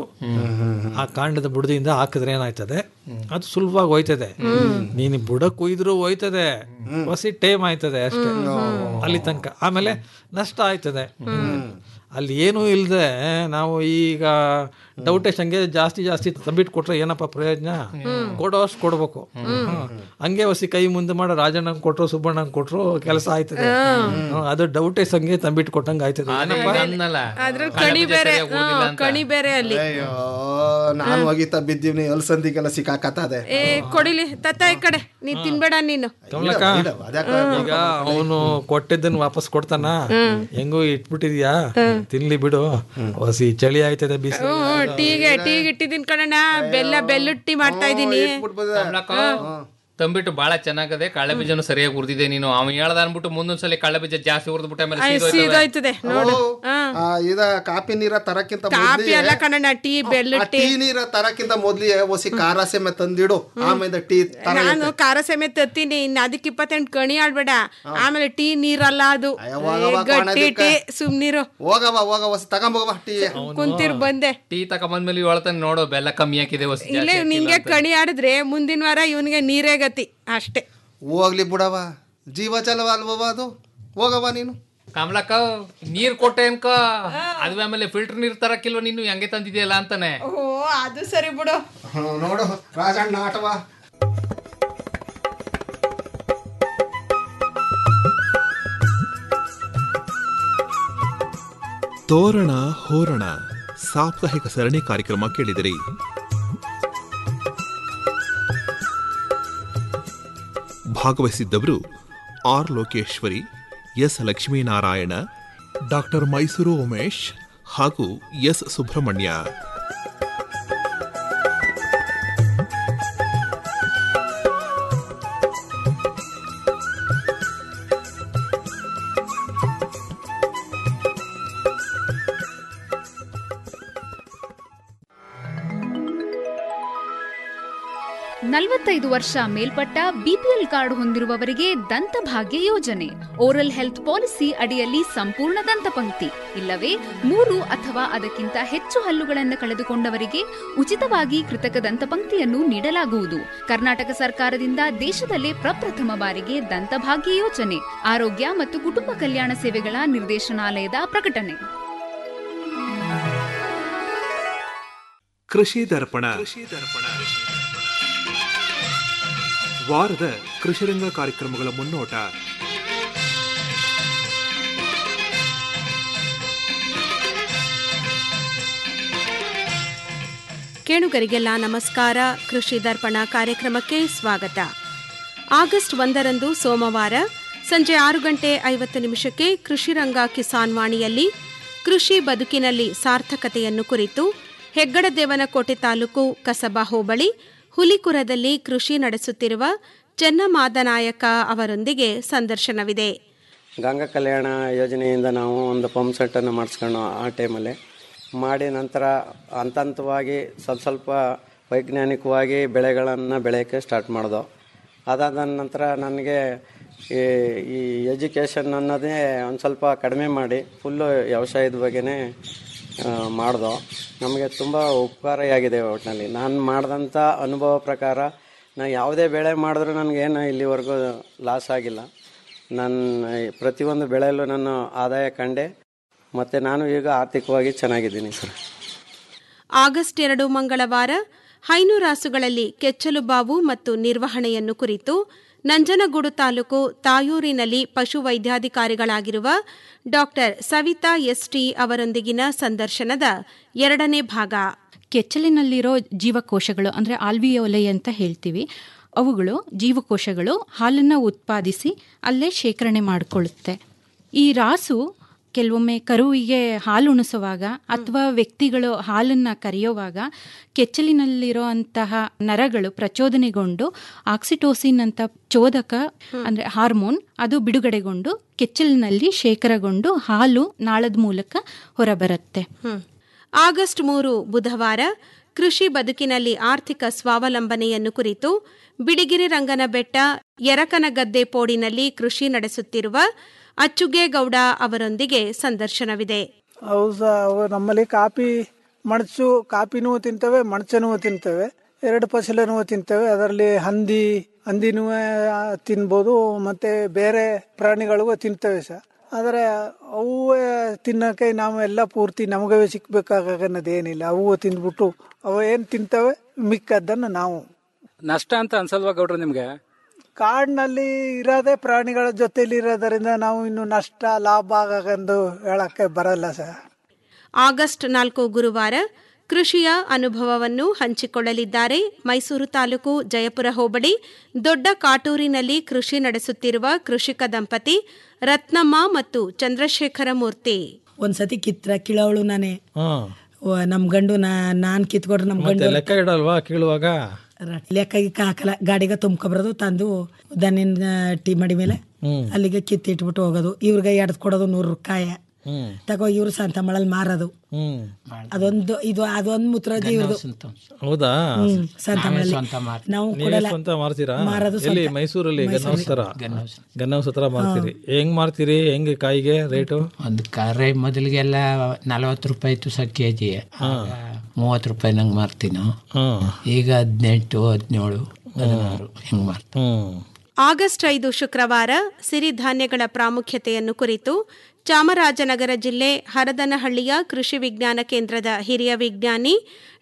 ಆ ಕಾಂಡದ ಬುಡದಿಂದ ಹಾಕಿದ್ರೆ ಏನಾಯ್ತದೆ ಅದು ಸುಲಭವಾಗಿ ಹೋಯ್ತದೆ ನೀನು ಬುಡ ಕುಯ್ದ್ರು ಹೋಯ್ತದೆ ಹೊಸಿ ಟೈಮ್ ಆಯ್ತದೆ ಅಷ್ಟೇ ಅಲ್ಲಿ ತನಕ ಆಮೇಲೆ ನಷ್ಟ ಆಯ್ತದೆ ಅಲ್ಲಿ ಏನೂ ಇಲ್ಲದೆ ನಾವು ಈಗ ಡೌಟೇಶ್ ಹಂಗೆ ಜಾಸ್ತಿ ಜಾಸ್ತಿ ತಂಬಿಟ್ಟು ಕೊಟ್ರೆ ಏನಪ್ಪ ಪ್ರಯೋಜನ ಕೊಡೋ ಅಷ್ಟು ಕೊಡ್ಬೇಕು ಹ್ಮ್. ಹಂಗೆ ಹೊಸಿ ಕೈ ಮುಂದೆ ಮಾಡೋ ರಾಜಣ್ಣಂಗ್ ಕೊಟ್ರು ಸುಬ್ಬಣ್ಣಂಗ್ ಕೊಟ್ರು ಕೆಲಸ ಆಯ್ತದೆ ಹ್ಮ್, ಅದು ಡೌಟೇಶ್ ಹಂಗೆ ತಂಬಿಟ್ಟು ಕೊಟ್ಟಂಗೆ ಆಯ್ತದೆ ಏನಪ್ಪ? ಅದ್ರಲ್ಲಿ ಕಣಿ ಬೇರೆ ಹ್ಮ್, ಕಣಿ ಬೇರೆ ಅಲ್ಲಿ ಅಯ್ಯೋ ನಾನು ಹೋಗಿತ್ತ ಬಿದ್ದೀವ್ನಿ ಅಲ್ಸಂದಿಗೆಲ್ಲ ಸಿಕ್ಕಾಕತ್ತದೆ ಏ ಕೊಡಿಲಿ ತತ್ತ ಈ ಕಡೆ ನೀ ತಿನ್ಬೇಡ ನೀನು ಕಮಲಕ್ಕ ಈಗ ಅವನು ಕೊಟ್ಟಿದ್ದನ್ನ ವಾಪಸ್ ಕೊಡ್ತಾನ ಹೆಂಗೋ ಇಟ್ಬಿಟ್ಟಿದ್ಯಾ ತಿನ್ಲಿ ಬಿಡು ಹೊಸಿ ಚಳಿ ಆಯ್ತದೆ ಬಿಸಿ ಹ್ಮ್ ಟೀಗೆ ಟೀಗೆ ಇಟ್ಟಿದ್ದೀನಿ ಕಣಣ್ಣ ಬೆಲ್ಲ ಬೆಲ್ಲದ ಟೀ ಮಾಡ್ತಾ ಇದ್ದೀನಿ ತಂಬಿಟ್ಟು ಬಹಳ ಚೆನ್ನಾಗದೆ ಕಳ್ಳೆ ಬೀಜನು ಸರಿಯಾಗಿ ಉರ್ದಿದೆ ನೀನು ಅವ್ನು ಹೇಳ್ದ ಅನ್ಬಿಟ್ಟು ಮುಂದೊಂದ್ಸಲಿ ಕಳ್ಳೆ ಬೀಜ ಜಾಸ್ತಿ ಉರ್ದ್ಬಿಟ್ಟು ಆಮೇಲೆ ಸೀದೋಯ್ತವೆ. ಸೀದೋಯ್ತದೆ ನೋಡು ಆ, ಇದ ಕಾಪಿ ನೀರ ತರಕ್ಕಿಂತ ಕಾಪಿ ಅಲ್ಲ ಕಣಣ್ಣ ಟೀ ಬೆಲ್ಲದ ಟೀ ಟೀ ನೀರ ತರಕ್ಕಿಂತ ಮೊದ್ಲಿಗೆ ಒಸಿ ಖಾರ ಸೆಮೆ ತಂದಿಡು ಆಮೇಲೆ ಟೀ ತರ ನಾನು ಖಾರ ಸಮೇತ ತತ್ತೀನಿ ಇನ್ನು ಅದಕ್ಕೆ ಇಪ್ಪತ್ತೆಂಟು ಕಣಿ ಆಡ್ಬೇಡ ಆಮೇಲೆ ಟೀ ನೀರಲ್ಲ ಅದು ಹೋಗವ್ವ ಏ, ಗಟ್ಟಿ ಕೊಣದಿಕ್ಕ. ಟೀ ಸುಮ್ನಿರು ಹೋಗವ ಹೋಗವ ಒಸಿ ತಗೊಂಬೋಗವ ಟೀ ಕುಂತಿರ್ ಬಂದೆ ಟೀ ತಕೊಂಬಂದ್ಮೇಲೆ ಹೇಳ್ತಾನೆ ನೋಡು ಬೆಲ್ಲ ಕಮ್ಮಿ ಹಾಕಿದೆ ಹೊಸ ಇಲ್ಲೇ ನಿಂಗೆ ಕಣಿ ಆಡಿದ್ರೆ ಮುಂದಿನ ವಾರ ಇವನಿಗೆ ನೀರೇ ಗತಿ ಅಷ್ಟೇ ಹೋಗ್ಲಿ ಬಿಡವ ಜೀವ ಚಲವ ಅಲ್ವವ ಅದು ಹೋಗವ ನೀನು ಕಮಲಕ್ಕ ನೀರ್ ಕೊಟ್ಟೆ ಅನ್ಕ ಅದು ಆಮೇಲೆ ಫಿಲ್ಟರ್ ನೀರ್ ತರಕ್ಕಿಲ್ವ ನೀನು ಹೆಂಗೆ ತಂದಿದ್ಯಲ್ಲ ಅಂತಾನೆ ಓ ಅದು ಸರಿ ಬಿಡು ಹ್ಮ್, ನೋಡು ರಾಜಣ್ಣ ಆಟವ ತೋರಣ ಹೋರಣ ಸಾಪ್ತಾಹಿಕ ಸರಣಿ ಕಾರ್ಯಕ್ರಮ ಕೇಳಿದಿರಿ ಭಾಗವಹಿಸಿದ್ದವರು R Lokeshwari S Lakshminarayana doctor Mysuru Umesh ಹಾಗೂ ಎಸ್ ಸುಬ್ರಹ್ಮಣ್ಯ ನಲವತ್ತೈದು ವರ್ಷ ಮೇಲ್ಪಟ್ಟ ಬಿಪಿಎಲ್ ಕಾರ್ಡ್ ಹೊಂದಿರುವವರಿಗೆ ದಂತಭಾಗ್ಯ ಯೋಜನೆ ಓರಲ್ ಹೆಲ್ತ್ ಪಾಲಿಸಿ ಅಡಿಯಲ್ಲಿ ಸಂಪೂರ್ಣ ದಂತಪಂಕ್ತಿ ಇಲ್ಲವೇ ಮೂರು ಅಥವಾ ಅದಕ್ಕಿಂತ ಹೆಚ್ಚು ಹಲ್ಲುಗಳನ್ನು ಕಳೆದುಕೊಂಡವರಿಗೆ ಉಚಿತವಾಗಿ ಕೃತಕ ದಂತಪಂಕ್ತಿಯನ್ನು ನೀಡಲಾಗುವುದು ಕರ್ನಾಟಕ ಸರ್ಕಾರದಿಂದ ದೇಶದಲ್ಲೇ ಪ್ರಪ್ರಥಮ ಬಾರಿಗೆ ದಂತಭಾಗ್ಯ ಯೋಜನೆ ಆರೋಗ್ಯ ಮತ್ತು ಕುಟುಂಬ ಕಲ್ಯಾಣ ಸೇವೆಗಳ ನಿರ್ದೇಶನಾಲಯದ ಪ್ರಕಟಣೆ ಕೃಷಿ ದರ್ಪಣ ವಾರದ ಕೃಷಿರಂಗ ಕಾರ್ಯಕ್ರಮಗಳ ಮುನ್ನೋಟ ಕೇಳುಗರಿಗೆಲ್ಲ ನಮಸ್ಕಾರ ಕೃಷಿ ದರ್ಪಣ ಕಾರ್ಯಕ್ರಮಕ್ಕೆ ಸ್ವಾಗತ ಆಗಸ್ಟ್ ಒಂದರಂದು ಸೋಮವಾರ ಸಂಜೆ ಆರು ಗಂಟೆ ಐವತ್ತು ನಿಮಿಷಕ್ಕೆ ಕೃಷಿರಂಗ ಕಿಸಾನ್ ವಾಣಿಯಲ್ಲಿ ಕೃಷಿ ಬದುಕಿನಲ್ಲಿ ಸಾರ್ಥಕತೆಯನ್ನು ಕುರಿತು ಹೆಗ್ಗಡದೇವನಕೋಟೆ ತಾಲೂಕು ಕಸಬಾ ಹೋಬಳಿ ಹುಲಿಕುರದಲ್ಲಿ ಕೃಷಿ ನಡೆಸುತ್ತಿರುವ ಚೆನ್ನಮಾದನಾಯಕ ಅವರೊಂದಿಗೆ ಸಂದರ್ಶನವಿದೆ ಗಂಗಾ ಕಲ್ಯಾಣ ಯೋಜನೆಯಿಂದ ನಾವು ಒಂದು ಪಂಪ್ ಸೆಟ್ಟನ್ನು ಮಾಡಿಸ್ಕೊಂಡು ಆ ಟೈಮಲ್ಲಿ ಮಾಡಿ ನಂತರ ಹಂತ ಹಂತವಾಗಿ ಸ್ವಲ್ಪ ಸ್ವಲ್ಪ ವೈಜ್ಞಾನಿಕವಾಗಿ ಬೆಳೆಗಳನ್ನು ಬೆಳೆಯೋಕ್ಕೆ ಸ್ಟಾರ್ಟ್ ಮಾಡ್ದೋ ಅದಾದ ನಂತರ ನನಗೆ ಈ ಈ ಎಜುಕೇಷನ್ ಅನ್ನೋದೇ ಒಂದು ಸ್ವಲ್ಪ ಕಡಿಮೆ ಮಾಡಿ ಫುಲ್ಲು ವ್ಯವಸಾಯದ ಬಗ್ಗೆನೇ ಮಾಡ್ದೋ ನಮಗೆ ತುಂಬ ಉಪಕಾರಿಯಾಗಿದೆ ಒಟ್ಟಿನಲ್ಲಿ ನಾನು ಮಾಡಿದಂಥ ಅನುಭವ ಪ್ರಕಾರ ನಾನು ಯಾವುದೇ ಬೆಳೆ ಮಾಡಿದ್ರೂ ನನಗೇನು ಇಲ್ಲಿವರೆಗೂ ಲಾಸ್ ಆಗಿಲ್ಲ ನನ್ನ ಪ್ರತಿಯೊಂದು ಬೆಳೆಯಲ್ಲೂ ನಾನು ಆದಾಯ ಕಂಡೆ ಮತ್ತು ನಾನು ಈಗ ಆರ್ಥಿಕವಾಗಿ ಚೆನ್ನಾಗಿದ್ದೀನಿ ಸರ್ ಆಗಸ್ಟ್ ಎರಡು ಮಂಗಳವಾರ ಹೈನುರಾಸುಗಳಲ್ಲಿ ಕೆಚ್ಚಲು ಬಾವು ಮತ್ತು ನಿರ್ವಹಣೆಯನ್ನು ಕುರಿತು ನಂಜನಗೂಡು ತಾಲೂಕು ತಾಯೂರಿನಲ್ಲಿ ಪಶು ವೈದ್ಯಾಧಿಕಾರಿಗಳಾಗಿರುವ ಡಾಕ್ಟರ್ ಸವಿತಾ ಎಸ್ಟಿ ಅವರೊಂದಿಗಿನ ಸಂದರ್ಶನದ ಎರಡನೇ ಭಾಗ ಕೆಚ್ಚಲಿನಲ್ಲಿರೋ ಜೀವಕೋಶಗಳು ಅಂದರೆ ಆಲ್ವಿಯೋಲೆ ಅಂತ ಹೇಳ್ತೀವಿ ಅವುಗಳು ಜೀವಕೋಶಗಳು ಹಾಲನ್ನು ಉತ್ಪಾದಿಸಿ ಅಲ್ಲೇ ಶೇಖರಣೆ ಮಾಡಿಕೊಳ್ಳುತ್ತೆ ಈ ರಾಸು ಕೆಲವೊಮ್ಮೆ ಕರುವಿಗೆ ಹಾಲು ಉಣಿಸುವಾಗ ಅಥವಾ ವ್ಯಕ್ತಿಗಳು ಹಾಲನ್ನು ಕರೆಯುವಾಗ ಕೆಚ್ಚಲಿನಲ್ಲಿರೋ ಅಂತಹ ನರಗಳು ಪ್ರಚೋದನೆಗೊಂಡು ಆಕ್ಸಿಟೋಸಿನ್ ಅಂತ ಚೋದಕ ಅಂದರೆ ಹಾರ್ಮೋನ್ ಅದು ಬಿಡುಗಡೆಗೊಂಡು ಕೆಚ್ಚಲಿನಲ್ಲಿ ಶೇಖರಗೊಂಡು ಹಾಲು ನಾಳದ ಮೂಲಕ ಹೊರಬರುತ್ತೆ ಆಗಸ್ಟ್ ಮೂರು ಬುಧವಾರ ಕೃಷಿ ಬದುಕಿನಲ್ಲಿ ಆರ್ಥಿಕ ಸ್ವಾವಲಂಬನೆಯನ್ನು ಕುರಿತು ಬಿಳಿಗಿರಿ ರಂಗನ ಬೆಟ್ಟ ಯರಕನಗದ್ದೆ ಪೋಡಿನಲ್ಲಿ ಕೃಷಿ ನಡೆಸುತ್ತಿರುವ ಅಚ್ಚುಗೇಗೌಡ ಅವರೊಂದಿಗೆ ಸಂದರ್ಶನವಿದೆ ಹೌದು ಸರ್ ಅವು ನಮ್ಮಲ್ಲಿ ಕಾಫಿ ಮಣಚು ಕಾಪಿನೂ ತಿಂತವೆ ಮಣಚನೂ ತಿಂತವೆ ಎರಡು ಫಸಲನೂ ತಿಂತವೆ ಅದರಲ್ಲಿ ಹಂದಿ ಹಂದಿನೂ ತಿನ್ಬೋದು ಮತ್ತೆ ಬೇರೆ ಪ್ರಾಣಿಗಳಿಗೂ ತಿಂತವೆ ಸರ್ ಆದರೆ ಅವು ತಿನ್ನೋಕೆ ನಾವು ಎಲ್ಲ ಪೂರ್ತಿ ನಮಗವೇ ಸಿಕ್ಬೇಕಾಗನ್ನೋದೇನಿಲ್ಲ ಅವು ತಿಂದ್ಬಿಟ್ಟು ಅವು ಏನು ತಿಂತವೆ ಮಿಕ್ಕದ್ದನ್ನು ನಾವು ನಷ್ಟ ಅಂತ ಅನ್ಸಲ್ವಾ ಗೌಡ್ರು ನಿಮ್ಗೆ ಕಾಡಿನಲ್ಲಿ ಇರೋದೇ ಪ್ರಾಣಿಗಳ ಜೊತೆಲಿ ಇರೋದರಿಂದ ನಾವು ಇನ್ನು ನಷ್ಟ ಲಾಭ ಆಗಂದು ಹೇಳಕ್ಕೆ ಬರಲ್ಲ ಸರ್ ಆಗಸ್ಟ್ ನಾಲ್ಕು ಗುರುವಾರ ಕೃಷಿಯ ಅನುಭವವನ್ನು ಹಂಚಿಕೊಳ್ಳಲಿದ್ದಾರೆ ಮೈಸೂರು ತಾಲೂಕು ಜಯಪುರ ಹೋಬಳಿ ದೊಡ್ಡ ಕಾಟೂರಿನಲ್ಲಿ ಕೃಷಿ ನಡೆಸುತ್ತಿರುವ ಕೃಷಿಕ ದಂಪತಿ ರತ್ನಮ್ಮ ಮತ್ತು ಚಂದ್ರಶೇಖರ ಮೂರ್ತಿ ಒಂದ್ಸತಿ ಕಿತ್ರ ಕಿಳವಳು ನಾನೇ ಹ್ಮ್ ಓ, ನಮ್ ಗಂಡು ನಾ ನಾನ್ ಕಿತ್ಕೊಡ್ರೆ ನಮ್ ಮತ್ತೆ ಗಂಡು ಲೆಕ್ಕ ಇಡಲ್ವಾ ಕೀಳುವಾಗ ಲೆಕ್ಕ ಗಿಕ್ಕ ಹಾಕಲ್ಲ ಗಾಡಿಗೆ ತುಂಬ್ಕೊಬರೋದು ತಂದು ದನಿನ ಟೀ ಮಡಿ ಮೇಲೆ ಹ್ಮ್ ಅಲ್ಲಿಗೆ ಕಿತ್ತಿಟ್ಬಿಟ್ಟು ಹೋಗೋದು ಇವ್ರಿಗೆ ಎಡ್ದು ಕೊಡೋದು ನೂರು ರೂಪಾಯಿ ಹ್ಮ್ ತಗೋ ಇವ್ರು ಸಂತ ಮಳಲ್ ಮಾರೋದು ಹ್ಮ್ ಅದೊಂದು ಇದು ಅದೊಂದು ಮುತ್ರದಿ ಇವ್ರದ್ದು ಹೌದಾ ಹ್ಮ್, ಸಂತ ಮಳಲಿ ನಾವು ನೀವೇ ಕೊಡಲ್ಲ ಸ್ವಂತ ಮಾರ್ತೀರಾ ಮಾರೋದು ಎಲ್ಲಿ ಸ್ವಂತ. ಮೈಸೂರಲ್ಲಿ ಮೈಸೂರಲ್ಲಿ. ಗನ್ನೌಸ್ ತರ ಗನ್ನೌಸ್ ಹತ್ರ ಮಾರ್ತೀರಿ ಹೆಂಗ್ ಮಾರ್ತೀರಿ ಹೆಂಗ್ ಕಾಯಿಗೆ ರೇಟು ಒಂದು ಕರೆ ಮೊದಲಿಗೆಲ್ಲ ನಲವತ್ತು ರೂಪಾಯಿ ಇತ್ತು ಸರ್ ಕೆ ಜಿ ಮೂವತ್ತು ರೂಪಾಯಿ ನಂಗೆ ಮಾರ್ತೀನೋ ಈಗ ಹದಿನೆಂಟು ಹದಿನೇಳು ಹದಿನಾರು ಹಿಂಗೆ ಮಾರ್ತೀನಿ ಆಗಸ್ಟ್ ಐದು ಶುಕ್ರವಾರ ಸಿರಿಧಾನ್ಯಗಳ ಪ್ರಾಮುಖ್ಯತೆಯನ್ನು ಕುರಿತು ಚಾಮರಾಜನಗರ ಜಿಲ್ಲೆ ಹರದನಹಳ್ಳಿಯ ಕೃಷಿ ವಿಜ್ಞಾನ ಕೇಂದ್ರದ ಹಿರಿಯ ವಿಜ್ಞಾನಿ